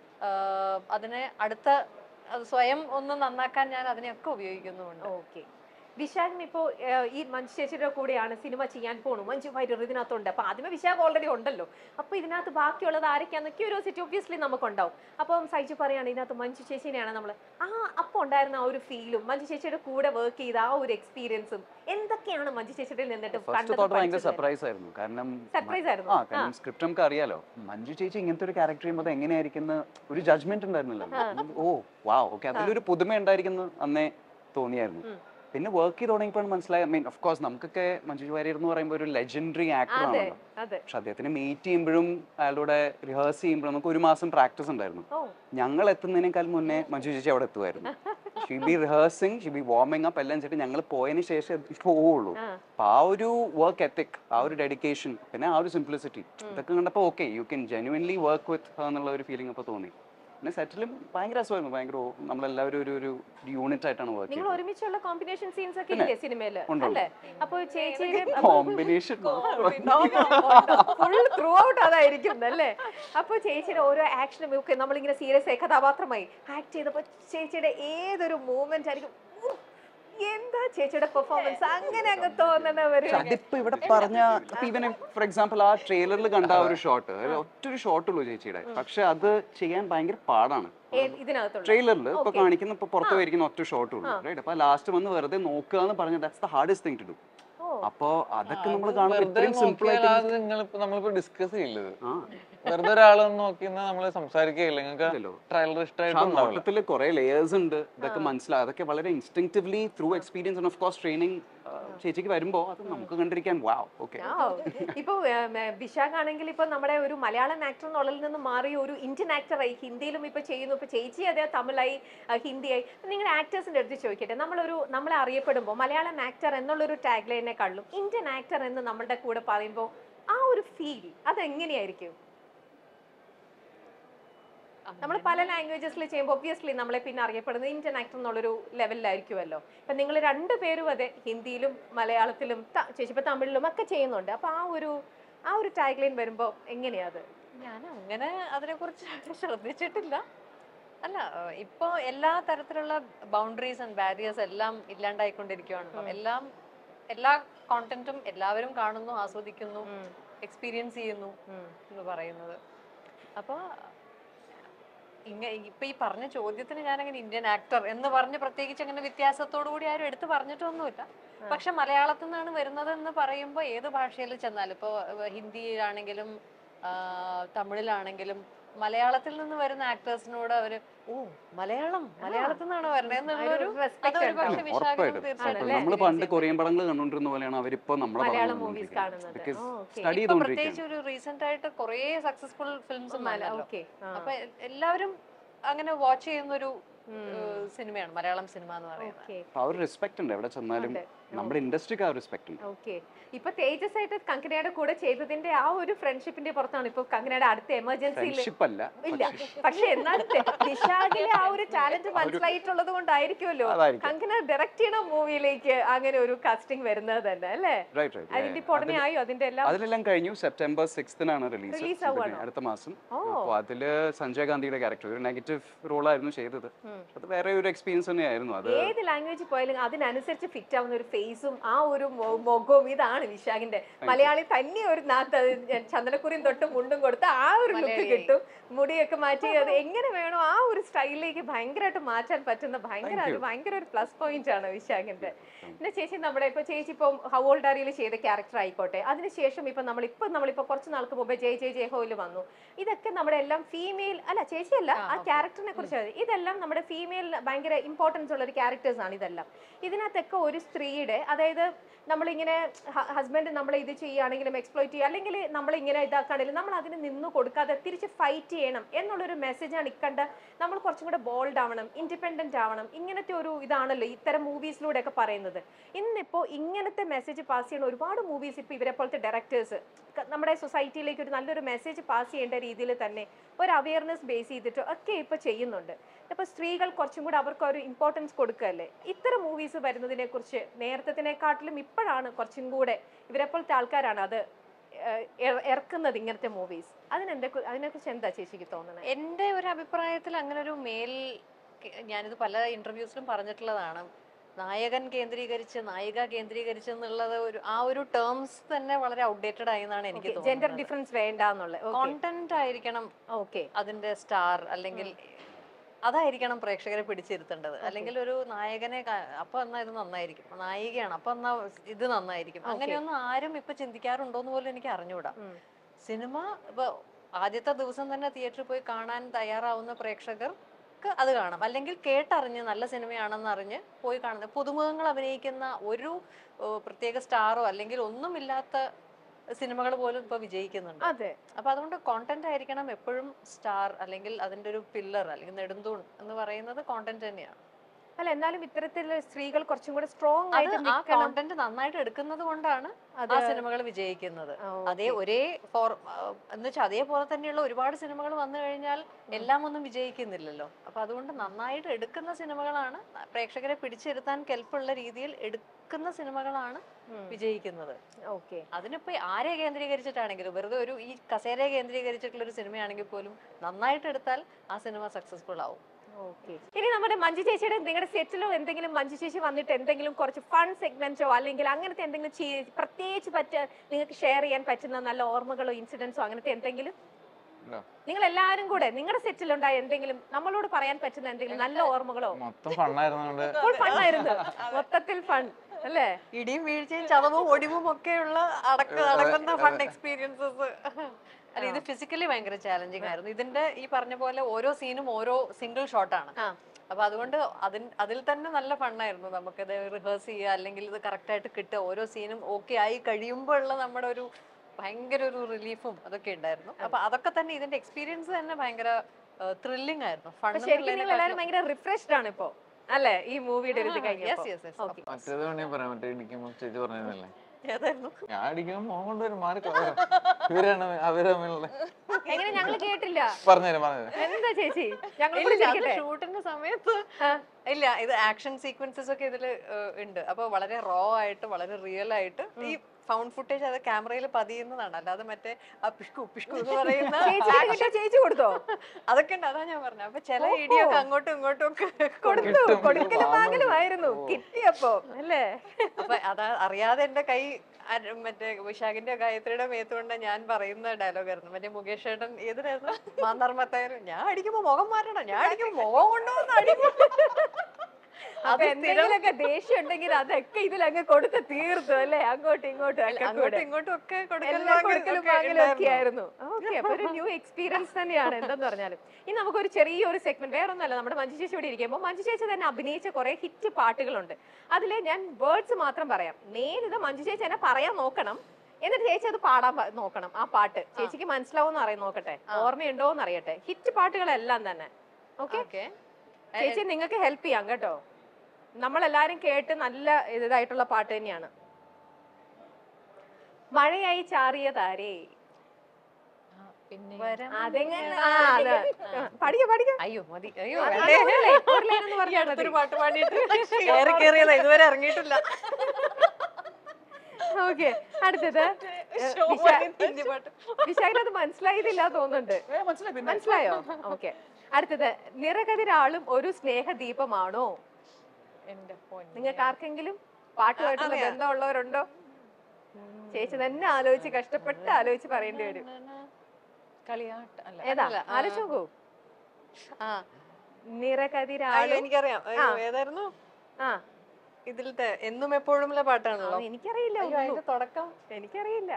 Speaker 1: ഏഹ് അതിനെ അടുത്ത അത് സ്വയം ഒന്ന് നന്നാക്കാൻ ഞാൻ അതിനെയൊക്കെ ഉപയോഗിക്കുന്നുമുണ്ട്
Speaker 3: ഓക്കെ വിശാഖൻ ഇപ്പോ ഏഹ്, ഈ മഞ്ജു ചേച്ചിയുടെ കൂടെയാണ് സിനിമ ചെയ്യാൻ പോണു മഞ്ജു വാര്യർ ഇതിനകത്തുണ്ട് അപ്പൊ ആദ്യമേ വിശാഖ് ഓൾറെഡി ഉണ്ടല്ലോ അപ്പൊ ഇതിനകത്ത് ബാക്കിയുള്ളത് ആരൊക്കെയാന്ന് ക്യൂരിയോസിറ്റി ഒബ്വിയസ്ലി നമുക്കുണ്ടാവും അപ്പം സൈജു പറയാണ് ഇതിനകത്ത് മഞ്ജു ചേച്ചിനെയാണ് നമ്മൾ ആ അപ്പൊ ഉണ്ടായിരുന്ന ആ ഒരു ഫീലും മഞ്ജു ചേച്ചിയുടെ കൂടെ വർക്ക് ചെയ്ത ആ ഒരു എക്സ്പീരിയൻസും എന്തൊക്കെയാണ് മഞ്ജു ചേച്ചിയുടെ നിന്നിട്ട്
Speaker 2: ഫസ്റ്റ് തോട്ട് ഭയങ്കര സർപ്രൈസ് ആയിരുന്നു കാരണം
Speaker 3: സർപ്രൈസ് ആയിരുന്നു
Speaker 2: ആ കാരണം സ്ക്രിപ്റ്റ് നമുക്ക് അറിയാലോ മഞ്ജു ചേച്ചി ഇങ്ങനത്തെ ഒരു ക്യാരക്ടർ ചെയ്യുമ്പോൾ എങ്ങനെയായിരിക്കും എന്ന് ഒരു ജഡ്ജ്മെന്റ് ഉണ്ടായിരുന്നില്ല ഓ വാ ഓക്കെ അതിലൊരു പുതുമ ഉണ്ടായിരിക്കുന്നു അന്നേ തോന്നിയായിരുന്നു പിന്നെ വർക്ക് ചെയ്ത് തുടങ്ങിയപ്പോഴാണ് മനസ്സിലായ മീൻ ഓഫ് കോഴ്സ് നമുക്കൊക്കെ മഞ്ജു വാര്യർ എന്ന് പറയുമ്പോൾ ഒരു ലെജൻഡറി ആക്ടർ
Speaker 3: അതെ
Speaker 2: ആണല്ലോ
Speaker 3: അതെ
Speaker 2: പക്ഷെ അദ്ദേഹത്തിന് മീറ്റ് ചെയ്യുമ്പോഴും അയാളുടെ റിഹേഴ്സ് ചെയ്യുമ്പോഴും നമുക്ക് ഒരു മാസം പ്രാക്ടീസ് ഉണ്ടായിരുന്നു
Speaker 3: ഓ
Speaker 2: ഞങ്ങൾ എത്തുന്നതിനേക്കാൾ മുന്നേ മഞ്ജു ചേച്ചി അവിടെ എത്തുമായിരുന്നു she be rehearsing she be warming up എല്ലാം ചെയ്തിട്ട് ഞങ്ങൾ പോയതിന് ശേഷം പോവുള്ളൂ
Speaker 3: ആ.
Speaker 2: അപ്പൊ ആ ഒരു വർക്ക് എത്തിക് ആ ഒരു ഡെഡിക്കേഷൻ പിന്നെ ആ ഒരു സിംപ്ലിസിറ്റി ഇതൊക്കെ കണ്ടപ്പോൾ okay you can genuinely work with എന്നുള്ള ഒരു ഫീലിംഗ് അപ്പോൾ തോന്നി പിന്നെ സെറ്റിലും ഭയങ്കര രസമായിരുന്നു ഭയങ്കര ഓ- നമ്മളെല്ലാവരും ഒരു ഒരു യൂണിറ്റ് ആയിട്ടാണ് വർക്ക്
Speaker 3: നിങ്ങൾ
Speaker 2: ചെയ്തത്
Speaker 3: ഒരുമിച്ചുള്ള കോമ്പിനേഷൻ സീൻസ് ഒക്കെ
Speaker 2: പിന്നെ.
Speaker 3: ഇല്ലേ സിനിമയില്
Speaker 2: ഉണ്ട്, ഉണ്ട്.
Speaker 3: അല്ലേ അപ്പൊ ചേച്ചിയുടെ
Speaker 2: കോമ്പിനേഷൻ
Speaker 3: ഫുൾ ത്രൂ ഔട്ട് അതായിരിക്കും അല്ലേ അപ്പൊ ചേച്ചിയുടെ ഓരോ ആക്ഷനും ഒക്കെ നമ്മളിങ്ങനെ സീരിയസ് ആയി കഥാപാത്രമായി ആക്ട് ചെയ്തപ്പോ ചേച്ചിയുടെ ഏതൊരു മൂവ്മെന്റ് ആയിരിക്കും ഉം, എന്താ ചേച്ചിയുടെ പെർഫോമൻസ് അങ്ങനെ അങ്ങ് തോന്നുന്നവര്
Speaker 2: അതിപ്പോ ഇവിടെ പറഞ്ഞ ഇവൻ ഫോർ എക്സാമ്പിൾ ആ ട്രെയിലറിൽ കണ്ട ആ ഒരു ഷോട്ട് ഒറ്റൊരു ഷോട്ട് ഉള്ളൂ ചേച്ചിയുടെ പക്ഷെ അത് ചെയ്യാൻ ഭയങ്കര പാടാണ്
Speaker 3: ഏ- ഇതിനകത്തുള്ള
Speaker 2: ട്രെയിലറിൽ ഇപ്പൊ
Speaker 3: Okay.
Speaker 2: കാണിക്കുന്ന ഇപ്പൊ പുറത്ത് പോയിരിക്കുന്ന ഒറ്റ ഷോട്ട് ഉള്ളൂ റൈറ്റ് അപ്പൊ ലാസ്റ്റ് വന്ന് വെറുതെ നോക്കുക എന്ന് പറഞ്ഞാൽ that's the hardest thing to do
Speaker 3: ഓ
Speaker 2: അപ്പൊ അതൊക്കെ നമ്മൾ കാണുമ്പോൾ
Speaker 4: വെറുതെ
Speaker 2: ഇത്രയും സിമ്പിൾ
Speaker 4: നോക്കിയാൽ
Speaker 2: ആയിട്ട്
Speaker 4: അത് നിങ്ങളിപ്പോ നമ്മളിപ്പോ ഡിസ്കസ് ചെയ്യില്ലത്
Speaker 2: ആ
Speaker 4: വെറുതെ ഒരാളൊന്ന് നോക്കി നമ്മൾ സംസാരിക്കുകയില്ല നിങ്ങൾക്ക്
Speaker 2: ഇല്ലല്ലോ.
Speaker 4: ട്രയലർ
Speaker 2: പക്ഷെ ആ
Speaker 4: ഇഷ്ടമായിട്ടുണ്ടാവില്ല
Speaker 2: നോട്ടത്തില് കുറെ ലേയേഴ്സ് ഉണ്ട് ഇതൊക്കെ മനസ്സിലാവും അതൊക്കെ വളരെ instinctively through experience of course training ചേച്ചിക്ക് വരുമ്പോ അത് നമുക്ക് കണ്ടിരിക്കാൻ വാവ് ഓക്കെ
Speaker 3: ആ, ഇപ്പൊ വിശാഖ് ആണെങ്കിൽ ഇപ്പൊ നമ്മുടെ ഒരു മലയാളം ആക്ടർ എന്നുള്ളതിൽ നിന്ന് മാറി ഒരു ഇന്ത്യൻ ആക്ടറായി ഹിന്ദിയിലും ഇപ്പൊ ചെയ്യുന്നു ഇപ്പൊ ചേച്ചി അതേ തമിഴായി ആ, ഹിന്ദിയായി നിങ്ങളുടെ ആക്ടേഴ്സിന്റെ അടുത്ത് ചോദിക്കട്ടെ നമ്മളൊരു നമ്മളെ അറിയപ്പെടുമ്പോൾ മലയാളം ആക്ടർ എന്നുള്ളൊരു ടാഗ് ലൈനെക്കാളും ഇന്ത്യൻ ആക്ടർ എന്ന് നമ്മളുടെ കൂടെ പറയുമ്പോൾ ആ ഒരു ഫീൽ അതെങ്ങനെയായിരിക്കും നമ്മൾ പല ലാംഗ്വേജസിൽ ചെയ്യുമ്പോൾ ഒബ്വിയസ്ലി നമ്മളെ പിന്നെ അറിയപ്പെടുന്നത് ഇന്ത്യൻ ആക്ടർ എന്നുള്ളൊരു ലെവലിലായിരിക്കുമല്ലോ ഇപ്പൊ നിങ്ങൾ രണ്ടുപേരും അതെ ഹിന്ദിയിലും മലയാളത്തിലും ത- ചേച്ചി ഇപ്പൊ തമിഴിലും ഒക്കെ ചെയ്യുന്നുണ്ട് അപ്പൊ ആ ഒരു ആ ഒരു ടാഗ് ലൈൻ വരുമ്പോ എങ്ങനെയാ അത്
Speaker 1: ഞാൻ അങ്ങനെ അതിനെക്കുറിച്ച് ശ്രദ്ധിച്ചിട്ടില്ല അല്ല ഏഹ് ഇപ്പൊ എല്ലാ തരത്തിലുള്ള ബൗണ്ടറീസ് ആൻഡ് ബാരിയേഴ്സ് എല്ലാം ഇല്ലാണ്ടായിക്കൊണ്ടിരിക്കുകയാണല്ലോ എല്ലാം എല്ലാ കോണ്ടന്റും എല്ലാവരും കാണുന്നു ആസ്വദിക്കുന്നു എക്സ്പീരിയൻസ് ചെയ്യുന്നു എന്ന് പറയുന്നത് അപ്പോൾ ഇങ്ങ ഇപ്പൊ ഈ പറഞ്ഞ ചോദ്യത്തിന് ഞാൻ അങ്ങനെ ഇന്ത്യൻ ആക്ടർ എന്ന് പറഞ്ഞ് പ്രത്യേകിച്ച് അങ്ങനെ വ്യത്യാസത്തോടു കൂടി ആരും എടുത്ത് പറഞ്ഞിട്ടൊന്നുമില്ല പക്ഷെ മലയാളത്തിൽ നിന്നാണ് വരുന്നത് എന്ന് പറയുമ്പോൾ ഏത് ഭാഷയിൽ ചെന്നാലും ഇപ്പോൾ ഹിന്ദിയിലാണെങ്കിലും ആ, തമിഴിലാണെങ്കിലും മലയാളത്തിൽ നിന്ന് വരുന്ന ആക്ടേഴ്സിനോട് അവര് ഓ മലയാളം മലയാളത്തിൽ നിന്നാണ് വരണേ എന്നുള്ളൊരു
Speaker 3: respect
Speaker 1: അതൊരു പക്ഷെ
Speaker 3: ഉണ്ടാവും.
Speaker 1: വിശാഖനും
Speaker 2: ഉറപ്പായിട്ടും
Speaker 1: തീർച്ചയായിട്ടും
Speaker 2: നമ്മൾ പണ്ട് കൊറിയൻ പടങ്ങൾ കണ്ടുകൊണ്ടിരുന്ന പോലെയാണ് അവരിപ്പോ നമ്മളെ
Speaker 3: മലയാളം movies കാണുന്നത്.
Speaker 2: Because
Speaker 3: oh, okay.
Speaker 2: സ്റ്റഡി
Speaker 1: ഇപ്പൊ
Speaker 2: ചെയ്തുകൊണ്ടിരിക്കുകയാണ്
Speaker 1: പ്രത്യേകിച്ച് ഒരു റീസെന്റ് ആയിട്ട് കുറേ സക്സസ്ഫുൾ ഫിലിംസ്
Speaker 3: ഓക്കെ
Speaker 1: അപ്പൊ എ- എല്ലാവരും അങ്ങനെ വാച്ച് ചെയ്യുന്ന ഒരു സിനിമയാണ് മലയാളം സിനിമ എന്ന് പറയുന്നത്
Speaker 3: ഓക്കെ
Speaker 2: അപ്പൊ ആ ഒരു റെസ്പെക്ട് ഉണ്ട് എവിടെ ചെന്നാലും
Speaker 3: ഉണ്ട്.
Speaker 2: നമ്മുടെ ഇൻഡസ്ട്രിക്ക് ആ റെസ്പെക്ട് ഉണ്ട്
Speaker 3: ഓക്കെ ഇപ്പൊ തേജസ് ആയിട്ട് കങ്കനയുടെ കൂടെ ചെയ്തതിന്റെ ആ ഒരു ഫ്രണ്ട്ഷിപ്പിന്റെ പുറത്താണ് ഇപ്പൊ കങ്കനയുടെ അടുത്ത എമർജൻസിയിൽ
Speaker 2: ഫ്രണ്ട്ഷിപ്പ് അല്ല
Speaker 3: ഇല്ല പക്ഷെ എന്നാൽ നിഷാദിലെ ആ ഒരു ടാലന്റ് മനസ്സിലായിട്ടുള്ളത് കൊണ്ടായിരിക്കുമല്ലോ
Speaker 2: അതായിരിക്കും.
Speaker 3: കങ്കന ഡയറക്റ്റ് ചെയ്യണ മൂവിയിലേക്ക് അങ്ങനെ ഒരു കാസ്റ്റിംഗ് വരുന്നത് തന്നെ അല്ലേ
Speaker 2: റൈറ്റ്
Speaker 3: അതിന്റെ ഇപ്പൊ ഉടനെ ആയോ അതിന്റെ എല്ലാം
Speaker 2: അതിലെല്ലാം കഴിഞ്ഞു സെപ്റ്റംബർ സിക്സ്തിനാണ് റിലീസ്
Speaker 3: Release ആവുകയാണോ?
Speaker 2: അടുത്ത മാസം
Speaker 3: ഓ.
Speaker 2: അപ്പോൾ അതില് സഞ്ജയ് ഗാന്ധിയുടെ ക്യാരക്ടർ ഒരു നെഗറ്റീവ് റോളായിരുന്നു ചെയ്തത് അത് വേറെ ഒരു എക്സ്പീരിയൻസ് തന്നെയായിരുന്നു അത്
Speaker 3: ഏത് ലാംഗ്വേജ് പോയാലും അതിനനുസരിച്ച് ഫിറ്റ് ആവുന്ന ഒരു ഫേസും ആ ഒരു മൊ- മുഖവും ഇതാണ് വിശാഖിന്റെ മലയാളി തന്നെ ഒരു നാത്ത് ചന്ദനക്കുറിയും തൊട്ടും മുണ്ടും കൊടുത്ത് ആ ഒരു ലുക്ക്
Speaker 1: മലയാളിയായി.
Speaker 3: കിട്ടും മുടിയൊക്കെ മാറ്റി അത് എങ്ങനെ വേണോ ആ ഒരു സ്റ്റൈലിലേക്ക് ഭയങ്കരമായിട്ട് മാറ്റാൻ പറ്റുന്ന ഭയങ്കര
Speaker 2: Thank
Speaker 3: ഒരു
Speaker 2: you.
Speaker 3: ഭയങ്കര ഒരു പ്ലസ് പോയിന്റ് ആണ് വിശാഖിന്റെ പിന്നെ ചേച്ചി നമ്മുടെ ഇപ്പൊ ചേച്ചി ഇപ്പം ഹവോൾഡാരിയിൽ ചെയ്ത ക്യാരക്ടർ ആയിക്കോട്ടെ അതിനുശേഷം ഇപ്പൊ നമ്മൾ ഇപ്പൊ നമ്മളിപ്പോ കുറച്ച് നാൾക്ക് മുമ്പേ ജയ് ജയ് ജയ് ഹോയിൽ വന്നു ഇതൊക്കെ നമ്മുടെ എല്ലാം ഫീമെയിൽ അല്ല ചേച്ചിയല്ല
Speaker 1: ആ,
Speaker 3: ആ
Speaker 1: okay.
Speaker 3: ക്യാരക്ടറിനെ കുറിച്ച് ഇതെല്ലാം നമ്മുടെ ഫീമെയിൽ ഭയങ്കര ഇമ്പോർട്ടൻസ് ഉള്ള ഒരു ക്യാരക്ടേഴ്സ് ആണ് ഇതെല്ലാം ഇതിനകത്തൊക്കെ ഒരു സ്ത്രീയുടെ അതായത് നമ്മളിങ്ങനെ ഹസ്ബൻഡ് നമ്മളെ ഇത് ചെയ്യുകയാണെങ്കിലും എക്സ്പ്ലോയിറ്റ് ചെയ്യുക അല്ലെങ്കിൽ നമ്മളിങ്ങനെ ഇതാക്കുകയാണെങ്കിലും നമ്മൾ അതിന് നിന്ന് കൊടുക്കാതെ തിരിച്ച് ഫൈറ്റ് ചെയ്യണം എന്നുള്ളൊരു മെസ്സേജാണ് ഇക്കണ്ട നമ്മൾ കുറച്ചും കൂടെ ബോൾഡ് ആവണം ഇൻഡിപെൻഡന്റ് ആവണം ഇങ്ങനത്തെ ഒരു ഇതാണല്ലോ ഇത്തരം മൂവീസിലൂടെ ഒക്കെ പറയുന്നത് ഇന്നിപ്പോൾ ഇങ്ങനത്തെ മെസ്സേജ് പാസ് ചെയ്യുന്ന ഒരുപാട് മൂവീസ് ഇപ്പോൾ ഇവരെ പോലത്തെ ഡയറക്ടേഴ്സ് നമ്മുടെ സൊസൈറ്റിയിലേക്ക് ഒരു നല്ലൊരു മെസ്സേജ് പാസ് ചെയ്യേണ്ട രീതിയിൽ തന്നെ ഒരു അവയർനെസ് ബേസ് ചെയ്തിട്ട് ഒക്കെ ഇപ്പോൾ ചെയ്യുന്നുണ്ട് അപ്പോൾ സ്ത്രീകൾ കുറച്ചും കൂടെ അവർക്ക് ഒരു ഇമ്പോർട്ടൻസ് കൊടുക്കുകയല്ലേ ഇത്തരം മൂവീസ് വരുന്നതിനെ കുറിച്ച് നേരത്തേക്കാട്ടിലും ഇപ്പോഴാണ് കുറച്ചും കൂടെ ഇവരെ പോലത്തെ ആൾക്കാരാണ് അത് ഏഹ്, ഇറ- ഇറക്കുന്നത് ഇങ്ങനത്തെ മൂവീസ് അതിനെന്തെ അതിനെക്കുറിച്ച് എന്താ ചേച്ചിക്ക് തോന്നുന്നത്
Speaker 1: എന്റെ ഒരു അഭിപ്രായത്തിൽ അങ്ങനെ ഒരു മേൽ ഞാനിത് പല ഇന്റർവ്യൂസിലും പറഞ്ഞിട്ടുള്ളതാണ് നായകൻ കേന്ദ്രീകരിച്ച് നായിക കേന്ദ്രീകരിച്ച് എന്നുള്ളത് ഒരു ആ ഒരു ടേംസ് തന്നെ വളരെ ഔട്ട്ഡേറ്റഡ് ആയി എന്നാണ് എനിക്ക്
Speaker 3: ജെൻഡർ
Speaker 1: തോന്നുന്നത്
Speaker 3: ഡിഫറൻസ് വേണ്ട എന്നുള്ള
Speaker 1: കോണ്ടന്റ് ആയിരിക്കണം
Speaker 3: ഓക്കെ
Speaker 1: അതിന്റെ സ്റ്റാർ അല്ലെങ്കിൽ അതായിരിക്കണം പ്രേക്ഷകരെ പിടിച്ചിരുത്തേണ്ടത് അല്ലെങ്കിൽ ഒരു നായകനെ കാ- അപ്പൊ എന്നാ ഇത് നന്നായിരിക്കും നായികയാണ് അപ്പൊ എന്നാ ഇത് നന്നായിരിക്കും അങ്ങനെയൊന്നും ആരും ഇപ്പൊ ചിന്തിക്കാറുണ്ടോന്ന് പോലും എനിക്ക് അറിഞ്ഞൂടാ സിനിമ ഇപ്പൊ ആദ്യത്തെ ദിവസം തന്നെ തിയേറ്ററിൽ പോയി കാണാൻ തയ്യാറാവുന്ന പ്രേക്ഷകർക്ക് അത് കാണാം അല്ലെങ്കിൽ കേട്ടറിഞ്ഞ് നല്ല സിനിമയാണെന്ന് അറിഞ്ഞ് പോയി കാണുന്നത് പുതുമുഖങ്ങൾ അഭിനയിക്കുന്ന ഒരു ഏഹ്, പ്രത്യേക സ്റ്റാറോ അല്ലെങ്കിൽ ഒന്നുമില്ലാത്ത സിനിമകൾ പോലും ഇപ്പൊ വിജയിക്കുന്നുണ്ട്
Speaker 3: അതെ
Speaker 1: അപ്പൊ അതുകൊണ്ട് കോണ്ടന്റ് ആയിരിക്കണം എപ്പോഴും സ്റ്റാർ അല്ലെങ്കിൽ അതിന്റെ ഒരു പില്ലർ അല്ലെങ്കിൽ നെടുന്തൂൺ എന്ന് പറയുന്നത് കോണ്ടന്റ് തന്നെയാണ്
Speaker 3: അല്ല എന്നാലും ഇത്തരത്തിലുള്ള സ്ത്രീകൾ കുറച്ചും കൂടെ സ്ട്രോങ്
Speaker 1: അത്
Speaker 3: ആയിട്ട്
Speaker 1: ആ
Speaker 3: നിൽക്കണം
Speaker 1: കോണ്ടന്റ് നന്നായിട്ട് എടുക്കുന്നത് കൊണ്ടാണ്
Speaker 3: അത്
Speaker 1: ആ സിനിമകൾ വിജയിക്കുന്നത്
Speaker 3: ആ,
Speaker 1: അതേ
Speaker 3: okay.
Speaker 1: ഒരേ ഫോർ എന്ന് വെച്ചാൽ അതേപോലെ തന്നെയുള്ള ഒരുപാട് സിനിമകൾ വന്നു കഴിഞ്ഞാൽ എല്ലാം ഒന്നും വിജയിക്കുന്നില്ലല്ലോ അപ്പൊ അതുകൊണ്ട് നന്നായിട്ട് എടുക്കുന്ന സിനിമകളാണ് പ്രേക്ഷകരെ പിടിച്ചിരുത്താൻ കെൽപ്പുള്ള രീതിയിൽ എടുക്കുന്ന സിനിമകളാണ്
Speaker 3: ഉം.
Speaker 1: വിജയിക്കുന്നത്
Speaker 3: ഓക്കെ
Speaker 1: അതിനിപ്പോ ആരെ കേന്ദ്രീകരിച്ചിട്ടാണെങ്കിലും വെറുതെ ഒരു ഈ കസേരയെ കേന്ദ്രീകരിച്ചിട്ടുള്ള ഒരു സിനിമയാണെങ്കിൽ പോലും നന്നായിട്ട് എടുത്താൽ ആ സിനിമ സക്സസ്ഫുൾ ആവും
Speaker 3: ഓക്കെ ഇനി നമ്മുടെ മഞ്ജു ചേച്ചിയുടെ നിങ്ങളുടെ സെറ്റിലോ എന്തെങ്കിലും മഞ്ജു ചേച്ചി വന്നിട്ട് എന്തെങ്കിലും കുറച്ച് ഫൺ സെഗ്മെന്റോ അല്ലെങ്കിൽ അങ്ങനത്തെ എന്തെങ്കിലും ചെയ്- പ്രത്യേകിച്ച് പറ്റ നിങ്ങൾക്ക് ഷെയർ ചെയ്യാൻ പറ്റുന്ന നല്ല ഓർമ്മകളോ ഇൻസിഡൻസോ അങ്ങനത്തെ എന്തെങ്കിലും
Speaker 4: ഇല്ല.
Speaker 3: നിങ്ങൾ എല്ലാവരും കൂടെ നിങ്ങളുടെ സെറ്റിലുണ്ടായ എന്തെങ്കിലും നമ്മളോട് പറയാൻ പറ്റുന്ന എന്തെങ്കിലും നല്ല ഓർമ്മകളോ
Speaker 4: മൊത്തം ഫണ്ണായിരുന്നോണ്ട്
Speaker 3: ഫുൾ ഫണ്ണായിരുന്നു മൊത്തത്തിൽ ഫൺ അല്ലേ
Speaker 1: ഇടിയും വീഴ്ചയും ചതവും ഒടിവും ഒക്കെയുള്ള അടക്ക അടക്കുന്ന ഫൺ എക്സ്പീരിയൻസസ് അല്ല ഇത് ഫിസിക്കലി ഭയങ്കര ചാലഞ്ചിങ് ആയിരുന്നു ഇതിന്റെ ഈ പറഞ്ഞ പോലെ ഓരോ സീനും ഓരോ സിംഗിൾ ഷോട്ടാണ്
Speaker 3: ആ.
Speaker 1: അപ്പൊ അതുകൊണ്ട് അതിൻ അതിൽ തന്നെ നല്ല ഫണ്ണായിരുന്നു നമുക്കത് റിഹേഴ്സ് ചെയ്യുക അല്ലെങ്കിൽ ഇത് കറക്റ്റ് ആയിട്ട് കിട്ടുക ഓരോ സീനും ഓക്കെ ആയി കഴിയുമ്പോൾ ഉള്ള നമ്മുടെ ഒരു ഭയങ്കര ഒരു റിലീഫും അതൊക്കെ ഉണ്ടായിരുന്നു അപ്പൊ അതൊക്കെ തന്നെ ഇതിന്റെ എക്സ്പീരിയൻസ് തന്നെ ഭയങ്കര ത്രില്ലിംഗ് ആയിരുന്നു
Speaker 3: അപ്പൊ ശരിക്കും നിങ്ങൾ എല്ലാവരും ഭയങ്കര റിഫ്രഷ്ഡ് ആണ് ഇപ്പോ അല്ലേ ഈ മൂവിയുടെ ഒരു ഇത്
Speaker 1: യെസ് യെസ് യെസ്
Speaker 3: ഓക്കെ
Speaker 4: മറ്റേത് വേണേ പറയാം മറ്റേ ഇടിക്കുമ്പോ ചേച്ചി പറഞ്ഞതല്ലേ
Speaker 1: ഏതായിരുന്നു
Speaker 4: ഞാൻ അടിക്കുമ്പോ മോൻ കൊണ്ടുവരും മാറി കളയാം. ഇവരാണ് അവര് തമ്മിലുള്ള
Speaker 3: എങ്ങനെ ഞങ്ങൾ കേട്ടില്ല
Speaker 4: പറഞ്ഞുതരാം പറഞ്ഞുതരാം
Speaker 3: എന്താ ചേച്ചി ഞങ്ങൾ
Speaker 1: ഇല്ല,
Speaker 3: കൂടി
Speaker 1: ഇല്ല, അത്
Speaker 3: ചിരിക്കട്ടെ?
Speaker 1: ഷൂട്ടിന്റെ സമയത്ത്
Speaker 3: ആ.
Speaker 1: ഇല്ല ഇത് ആക്ഷൻ സീക്വൻസസ് ഒക്കെ ഇതില് ഏഹ്, ഉണ്ട് അപ്പൊ വളരെ റോ ആയിട്ട് വളരെ റിയൽ ആയിട്ട് ഈ ഫൗണ്ട് ഫുട്ടേജ് അത് ക്യാമറയിൽ പതിയുന്നതാണ് അല്ലാതെ മറ്റേ ആ പിഷ്കു പിഷ്കു എന്ന് പറയുന്ന
Speaker 3: ചേച്ചിക്ക് കിട്ടിയ ചേച്ചി കൊടുത്തോ
Speaker 1: അതൊക്കെ ഉണ്ട് അതാ ഞാൻ പറഞ്ഞത് അപ്പൊ ചില ഇടിയൊക്കെ അങ്ങോട്ടും ഇങ്ങോട്ടും ഒക്കെ കൊടുത്തു
Speaker 3: കൊടുത്തു കൊടുക്കലും വാങ്ങലുമായിരുന്നു കിട്ടിയപ്പോ അല്ലേ
Speaker 1: അപ്പൊ അതാ അറിയാതെ എന്റെ കൈ അര- മറ്റേ വിശാഖിന്റെ ഗായത്രിയുടെ മേത്തുകൊണ്ട് ഞാൻ പറയുന്ന ഡയലോഗ് ആയിരുന്നു മറ്റേ മുകേഷ് ചേട്ടൻ ഏതിനായിരുന്നു മാന്നർമത്തായാലും ഞാൻ അടിക്കുമ്പോ മുഖം മാറ്റണം ഞാൻ അടിക്കുമ്പോ മുഖം കൊണ്ടുവന്ന് അടിക്കും
Speaker 3: അപ്പൊ എന്തെങ്കിലുമൊക്കെ ദേഷ്യം ഉണ്ടെങ്കിൽ അതൊക്കെ ഇതിലങ്ങ് കൊടുത്ത് തീർത്തു അല്ലേ അങ്ങോട്ടും ഇങ്ങോട്ടും ഒക്കെ
Speaker 1: അങ്ങോട്ടും
Speaker 3: കൂടെ.
Speaker 1: ഇങ്ങോട്ടും ഒക്കെ കൊടുക്കലും
Speaker 3: എല്ലാം
Speaker 1: വാങ്ങലും
Speaker 3: കൊടുക്കലും
Speaker 1: ഒക്കെ
Speaker 3: വാങ്ങലും ഒക്കെ
Speaker 1: ഉണ്ടായിരുന്നു.
Speaker 3: ആയിരുന്നു ഓക്കെ അപ്പൊ ഒരു ന്യൂ എക്സ്പീരിയൻസ് തന്നെയാണ് എന്തെന്ന് പറഞ്ഞാലും ഇനി നമുക്കൊരു ചെറിയൊരു സെഗ്മെന്റ് വേറെ ഒന്നല്ല നമ്മുടെ മഞ്ജു ചേച്ചി ഇവിടെ ഇരിക്കുമ്പോൾ മഞ്ജു ചേച്ചി തന്നെ അഭിനയിച്ച കുറെ ഹിറ്റ് പാട്ടുകളുണ്ട് അതിൽ ഞാൻ വേർഡ്സ് മാത്രം പറയാം മെയിൻ ഇത് മഞ്ജു ചേച്ചി തന്നെ പറയാൻ നോക്കണം എന്നിട്ട് ചേച്ചി അത് പാടാൻ പ- നോക്കണം ആ പാട്ട് ചേച്ചിക്ക് മനസ്സിലാവുമെന്ന് അറിയാൻ നോക്കട്ടെ ഓർമ്മയുണ്ടോ എന്ന് അറിയട്ടെ ഹിറ്റ് പാട്ടുകളെല്ലാം തന്നെ ഓക്കെ
Speaker 1: ഓക്കെ
Speaker 3: ചേച്ചി നിങ്ങൾക്ക് ഹെൽപ്പ് ചെയ്യാം കേട്ടോ നമ്മളെല്ലാരും കേട്ട് നല്ല ഇതായിട്ടുള്ള പാട്ട് തന്നെയാണ് മഴയായി ചാറിയ താരേ
Speaker 1: പിന്നെ
Speaker 3: അതെങ്ങനെ ആ, അത്. ആ, പഠിക്ക പഠിക്ക
Speaker 1: അയ്യോ മതി അയ്യോ
Speaker 3: അത്
Speaker 1: വേണ്ടേ.
Speaker 3: ഒരു line, ഒരു line ഒന്ന്
Speaker 1: ഈ
Speaker 3: പറഞ്ഞാ
Speaker 1: അടുത്തൊരു
Speaker 3: മതി.
Speaker 1: പാട്ട് പാടിയിട്ട് കയറി കയറിയതാ ഇതുവരെ ഇറങ്ങിയിട്ടില്ല
Speaker 3: ഓക്കെ അടുത്തത്
Speaker 1: ഹിന്ദി പാട്ട്
Speaker 3: വിശാഖിന് അത് മനസ്സിലായതില്ല തോന്നുന്നുണ്ട്
Speaker 2: ഏ, മനസ്സിലായി പിന്നെ
Speaker 3: മനസ്സിലായോ ഓക്കെ അടുത്തത് നിറകതിരാളും ഒരു സ്നേഹദീപമാണോ
Speaker 1: എന്റെ പൊന്നെ.
Speaker 3: നിങ്ങൾക്ക് ആർക്കെങ്കിലും പാട്ടുമായിട്ടുള്ള
Speaker 1: അറിയാം.
Speaker 3: ബന്ധമുള്ളവരുണ്ടോ ചേച്ചി തന്നെ ആലോചിച്ച് കഷ്ടപ്പെട്ട് ആലോചിച്ച് പറയേണ്ടി വരും
Speaker 1: കളിയാട്ട അല്ല
Speaker 3: ഏതാ
Speaker 1: അല്ല, ആ,
Speaker 3: ആലോചിച്ച് നോക്കൂ
Speaker 1: ആ അയ്യോ,
Speaker 3: നിറകതിരാളും
Speaker 1: എനിക്കറിയാം അയ്യോ,
Speaker 3: ആ.
Speaker 1: ഏതായിരുന്നു
Speaker 3: ആ
Speaker 1: ഇതിലത്തെ എന്നും എപ്പോഴുമുള്ള പാട്ടാണല്ലോ
Speaker 3: ആ, എനിക്കറിയില്ല
Speaker 1: അയ്യോ,
Speaker 3: ഒന്നും.
Speaker 1: അതിന്റെ തുടക്കം
Speaker 3: എനിക്കറിയില്ല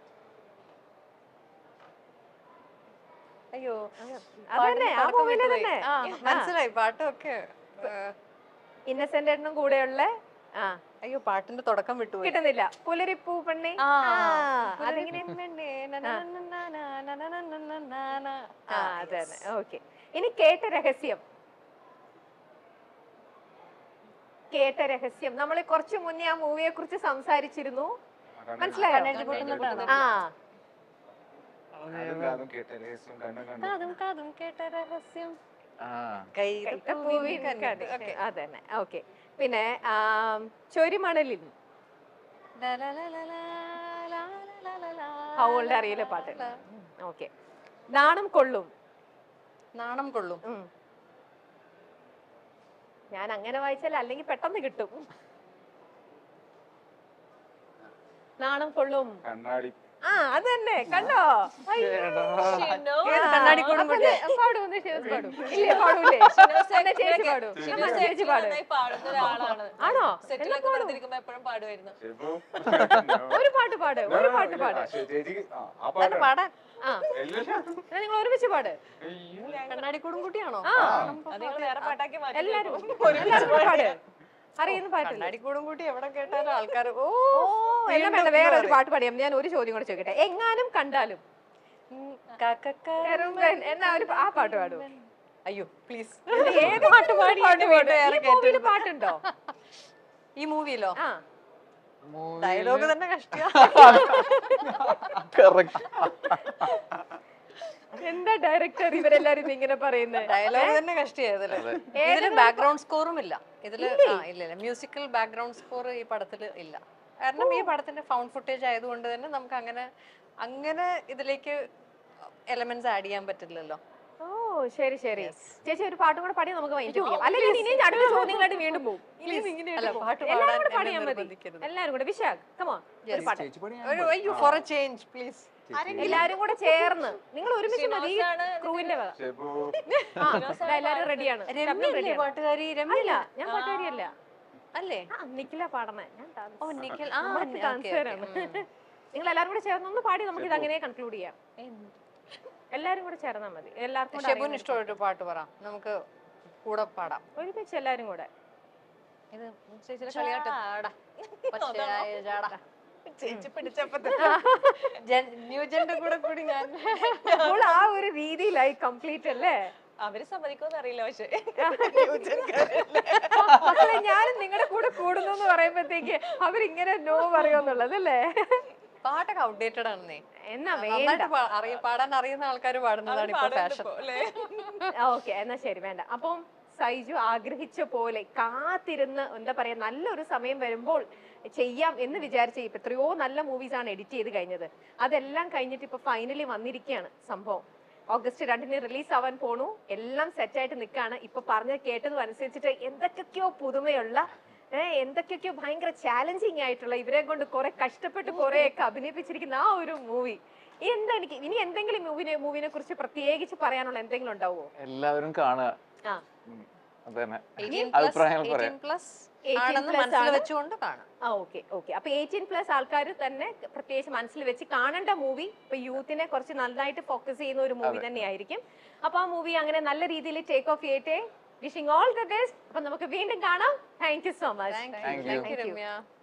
Speaker 1: അയ്യോ
Speaker 3: അതന്നെ ആ
Speaker 1: തുടക്കം
Speaker 3: മൂവിയിലെ
Speaker 1: വിട്ടുപോയി.
Speaker 3: തന്നെ
Speaker 1: ആ, മനസ്സിലായി പാട്ടൊക്കെ ഏ,
Speaker 3: ഇന്നസെന്റ് എണ്ണം കൂടെയുള്ള ആ
Speaker 1: അയ്യോ പാട്ടിന്റെ തുടക്കം വിട്ടുപോയി
Speaker 3: കിട്ടുന്നില്ല പുലരിപ്പൂ പെണ്ണെ
Speaker 1: ആ,
Speaker 3: അതെങ്ങനെ
Speaker 1: പെണ്ണേ, നനനനനന, നനനനനനന.
Speaker 3: ആ
Speaker 1: ആ,
Speaker 3: അതെ
Speaker 1: yes.
Speaker 3: ഓക്കെ ഇനി കേട്ട രഹസ്യം കേട്ട രഹസ്യം നമ്മൾ കുറച്ചു മുന്നേ ആ മൂവിയെ കുറിച്ച് സംസാരിച്ചിരുന്നു മനസ്സിലായോ ആ
Speaker 5: അതും അതും കേട്ട രഹസ്യം കണ്ണും കണ്ടു
Speaker 1: കാതും കാതും കേട്ട രഹസ്യം
Speaker 4: ആ
Speaker 1: കൈതപ്പൂവിൻ കണ്ണിൽ. Okay.
Speaker 3: അതന്നെ ഓക്കെ പിന്നെ ആം, ചൊരിമണലിൽ ഹൗളുടെ അറിയില്ല പാട്ട് ഓക്കെ നാണം കൊള്ളും
Speaker 1: നാണം കൊള്ളും
Speaker 3: ഉം. ഞാൻ അങ്ങനെ വായിച്ചാൽ അല്ലെങ്കിൽ പെട്ടെന്ന് കിട്ടും നാണം കൊള്ളും
Speaker 5: കണ്ണാടി
Speaker 3: ആ അത് തന്നെ കണ്ടോ അയ്യോ.
Speaker 1: ഏത് കണ്ണാടിക്കൂടും
Speaker 3: അപ്പൊ
Speaker 1: കൂടി
Speaker 3: ഇത് പാടൂ ഒന്ന് ഷിനോസ് പാടൂ ഇല്ലേ പാടൂലേ എന്നാ ചേച്ചി പാടൂ എന്നാ ചേച്ചി പാടൂ
Speaker 7: പാടുന്ന ഒരാളാണ്
Speaker 3: ആണോ
Speaker 7: സെറ്റിലൊക്കെ വെറുതിരിക്കുമ്പോ എപ്പോഴും പാടുമായിരുന്നു
Speaker 5: ചിലപ്പോ
Speaker 3: ഒരു പാട്ട് പാട് ഒരു പാട്ട് പാട്
Speaker 5: ചേച്ചിക്ക് ആ, ആ
Speaker 1: അത്
Speaker 5: പാട്ട്
Speaker 1: പാടാൻ
Speaker 3: ആ
Speaker 5: എല്ലാം
Speaker 3: എന്നാ നിങ്ങൾ ഒരുമിച്ച് പാട്
Speaker 5: അയ്യോ.
Speaker 1: കണ്ണാടിക്കൂടും കുട്ടിയാണോ
Speaker 3: ആ
Speaker 7: അത് നിങ്ങൾ വേറെ പാട്ടാക്കി മാറ്റി
Speaker 3: എല്ലാരും എല്ലാരും കൂടെ പാട് അറിയുന്ന പാട്ടില്ല
Speaker 1: കണ്ണാടിക്കൂടും കൂട്ടി എവിടെ കേട്ടാലും ആൾക്കാർ ഓ
Speaker 3: എന്നാ വേണ്ട വേറെ ഒരു പാട്ട് പാടിയാം ഞാൻ ഒരു ചോദ്യം കൂടെ ചോദിക്കട്ടെ എങ്ങാനും കണ്ടാലും
Speaker 1: ഉം, കാക്കക്ക
Speaker 3: കരുമ്പൻ എന്നാ ഒരു ആ പാട്ട് പാടൂ
Speaker 1: അയ്യോ പ്ലീസ്
Speaker 3: ഏത് പാട്ട് പാടി
Speaker 1: പാട്ട് പാടി
Speaker 3: ഈ
Speaker 1: വേറെ
Speaker 3: മൂവിയിൽ
Speaker 1: കേട്ടിരുന്നു.
Speaker 3: പാട്ടുണ്ടോ
Speaker 1: ഈ മൂവിയിലോ
Speaker 3: ആ
Speaker 1: ഡയലോഗ് തന്നെ കഷ്ടിയാ
Speaker 2: കറക്റ്റ്
Speaker 3: എന്താ ഡയറക്ടർ ഇവരെല്ലാരും ഇങ്ങനെ പറയുന്നത്
Speaker 1: ഡയലോഗ് തന്നെ കഷ്ടിയായതല്ലേ ഇതില് ബാക്ക്ഗ്രൗണ്ട് സ്കോറും ഇല്ല ഇതില് ആ ഇല്ല ഇല്ല മ്യൂസിക്കൽ ബാക്ക്ഗ്രൗണ്ട് സ്കോർ ഈ പടത്തിൽ ഇല്ല കാരണം ഈ പടത്തിന്റെ ഫൗണ്ട് ഫുട്ടേജ് ആയതുകൊണ്ട് തന്നെ നമുക്ക് അങ്ങനെ അങ്ങനെ ഇതിലേക്ക് എലമെന്റ്സ് ആഡ് ചെയ്യാൻ പറ്റില്ലല്ലോ
Speaker 3: ഓ ശരി ശരി ചേച്ചി ഒരു പാട്ടും കൂടെ പാടി നമുക്ക് വൈകിട്ട് പോകാം അല്ലെങ്കിൽ ഇനി അടുത്ത ചോദ്യങ്ങളായിട്ട് വീണ്ടും പോകും
Speaker 1: അല്ല പാട്ട്
Speaker 3: എല്ലാരും
Speaker 1: പാടാൻ
Speaker 3: കൂടെ
Speaker 1: എന്നെ
Speaker 3: പാടിയാൽ മതി
Speaker 1: നിർബന്ധിക്കരുത്
Speaker 3: എല്ലാരും കൂടെ വിശാഖ് കമോ ഒരു പാട്ട്
Speaker 1: ഒരു അയ്യോ ഫോർ എ ചേഞ്ച് പ്ലീസ്
Speaker 3: എല്ലാരും കൂടെ ചേർന്ന് നിങ്ങൾ ഒരുമിച്ച് മതി
Speaker 7: ഷിനോസാണ്
Speaker 3: ക്രൂവിന്റെ വക
Speaker 5: ചിലപ്പോ
Speaker 3: ആ, ദാ എല്ലാരും റെഡിയാണ്
Speaker 1: രമ്യല്ലേ പാട്ടുകാരി രമ്യ
Speaker 3: അല്ല ഞാൻ പാട്ടുകാരിയല്ല
Speaker 1: അല്ലേ
Speaker 3: ആ നിക്കില പാടണേ ഞാൻ dance.
Speaker 1: ഓ നിഖിൽ ആ
Speaker 3: നമ്മൾക്ക്
Speaker 1: ഓക്കേ,
Speaker 3: dance
Speaker 1: ഓക്കേ,
Speaker 3: തരാണ്.
Speaker 1: ഉം.
Speaker 3: നിങ്ങൾ എല്ലാരും കൂടെ ചേർന്ന് ഒന്ന് പാടി നമുക്ക് ഇത് അങ്ങനെ കൺക്ലൂഡ് ചെയ്യാം എല്ലാരും കൂടെ ചേർന്നാ മതി എല്ലാവർക്കും കൂടെ
Speaker 1: ഷെബുന്
Speaker 3: അറിയുന്ന
Speaker 1: ഇഷ്ടമുള്ളൊരു പാട്ട് പറ നമുക്ക് കൂടെ പാടാം
Speaker 3: ഒരു- ഒരുമിച്ച് എല്ലാരും കൂടെ
Speaker 1: ഇത് ചേച്ചിയുടെ കളിയാട്ടം പച്ചയായ ജാട
Speaker 7: ചേച്ചി പിടിച്ചപ്പോ
Speaker 1: ന്യൂജന്റെ കൂടെ കൂടി ഞാൻ
Speaker 3: അപ്പോൾ ആ ഒരു രീതിയിലായി കംപ്ലീറ്റ് അല്ലേ
Speaker 7: അവര് സമ്മതിക്കുമെന്ന് അറിയില്ല പക്ഷെ
Speaker 3: മക്കളെ ഞാനും നിങ്ങളുടെ കൂടെ കൂടുന്നു എന്ന് പറയുമ്പോഴത്തേക്ക് അവരിങ്ങനെ നോ പറയുമെന്നുള്ളത് അല്ലേ
Speaker 1: പാട്ടൊക്കെ ഔട്ട്ഡേറ്റഡ് ആണെന്നേ
Speaker 3: എന്നാ വേണ്ട
Speaker 1: നന്നായിട്ട് പാ- അറിയ പാടാൻ അറിയുന്ന ആൾക്കാർ പാടുന്നതാണ് ഇപ്പൊ ഫാഷൻ
Speaker 3: ഓക്കെ എന്നാ ശരി വേണ്ട അപ്പം സൈജു ആഗ്രഹിച്ച പോലെ കാത്തിരുന്ന് എന്താ പറയാ നല്ലൊരു സമയം വരുമ്പോൾ ചെയ്യാം എന്ന് വിചാരിച്ച ഇപ്പൊ എത്രയോ നല്ല മൂവീസ് ആണ് എഡിറ്റ് ചെയ്ത് കഴിഞ്ഞത് അതെല്ലാം കഴിഞ്ഞിട്ട് ഇപ്പൊ ഫൈനലി വന്നിരിക്കുകയാണ് സംഭവം ഓഗസ്റ്റ് രണ്ടിന് റിലീസ് ആവാൻ പോണു എല്ലാം സെറ്റ് ആയിട്ട് നിൽക്കാണ് ഇപ്പൊ പറഞ്ഞത് കേട്ടതും അനുസരിച്ചിട്ട് എന്തൊക്കെയൊക്കെയോ പുതുമയുള്ള ഏഹ് എന്തൊക്കെയൊക്കെയോ ഭയങ്കര ചാലഞ്ചിങ് ആയിട്ടുള്ള ഇവരെ കൊണ്ട് കുറെ കഷ്ടപ്പെട്ട് കുറെയൊക്കെ അഭിനയിപ്പിച്ചിരിക്കുന്ന ആ ഒരു മൂവി എന്താ എനിക്ക് ഇനി എന്തെങ്കിലും മൂവിനെ മൂവിനെ കുറിച്ച് പ്രത്യേകിച്ച് പറയാനുള്ള എന്തെങ്കിലും ഉണ്ടാവുമോ
Speaker 4: എല്ലാവരും കാണുക
Speaker 3: ആ
Speaker 4: അത് തന്നെ
Speaker 1: 18
Speaker 4: അഭിപ്രായങ്ങൾ
Speaker 1: plus-
Speaker 4: പറയാം
Speaker 1: 18 plus
Speaker 3: 18
Speaker 1: ആണെന്ന്
Speaker 3: plus
Speaker 1: മനസ്സിൽ
Speaker 3: ആണ്.
Speaker 1: വെച്ചുകൊണ്ട് കാണാം
Speaker 3: ആ ഓക്കെ ഓക്കെ അപ്പൊ എയ്റ്റീൻ പ്ലസ് ആൾക്കാർ തന്നെ പ്രത്യേകിച്ച് മനസ്സിൽ വെച്ച് കാണേണ്ട മൂവി ഇപ്പൊ യൂത്തിനെ കുറച്ച് നന്നായിട്ട് ഫോക്കസ് ചെയ്യുന്ന ഒരു മൂവി തന്നെയായിരിക്കും അപ്പൊ ആ മൂവി അങ്ങനെ നല്ല രീതിയിൽ ടേക്ക് ഓഫ് ചെയ്യട്ടെ വിഷിംഗ് ഓൾ ദ ബെസ്റ്റ് അപ്പൊ നമുക്ക് വീണ്ടും കാണാം thank you so much
Speaker 1: thank you
Speaker 4: Thank you.
Speaker 1: Thank you Ramya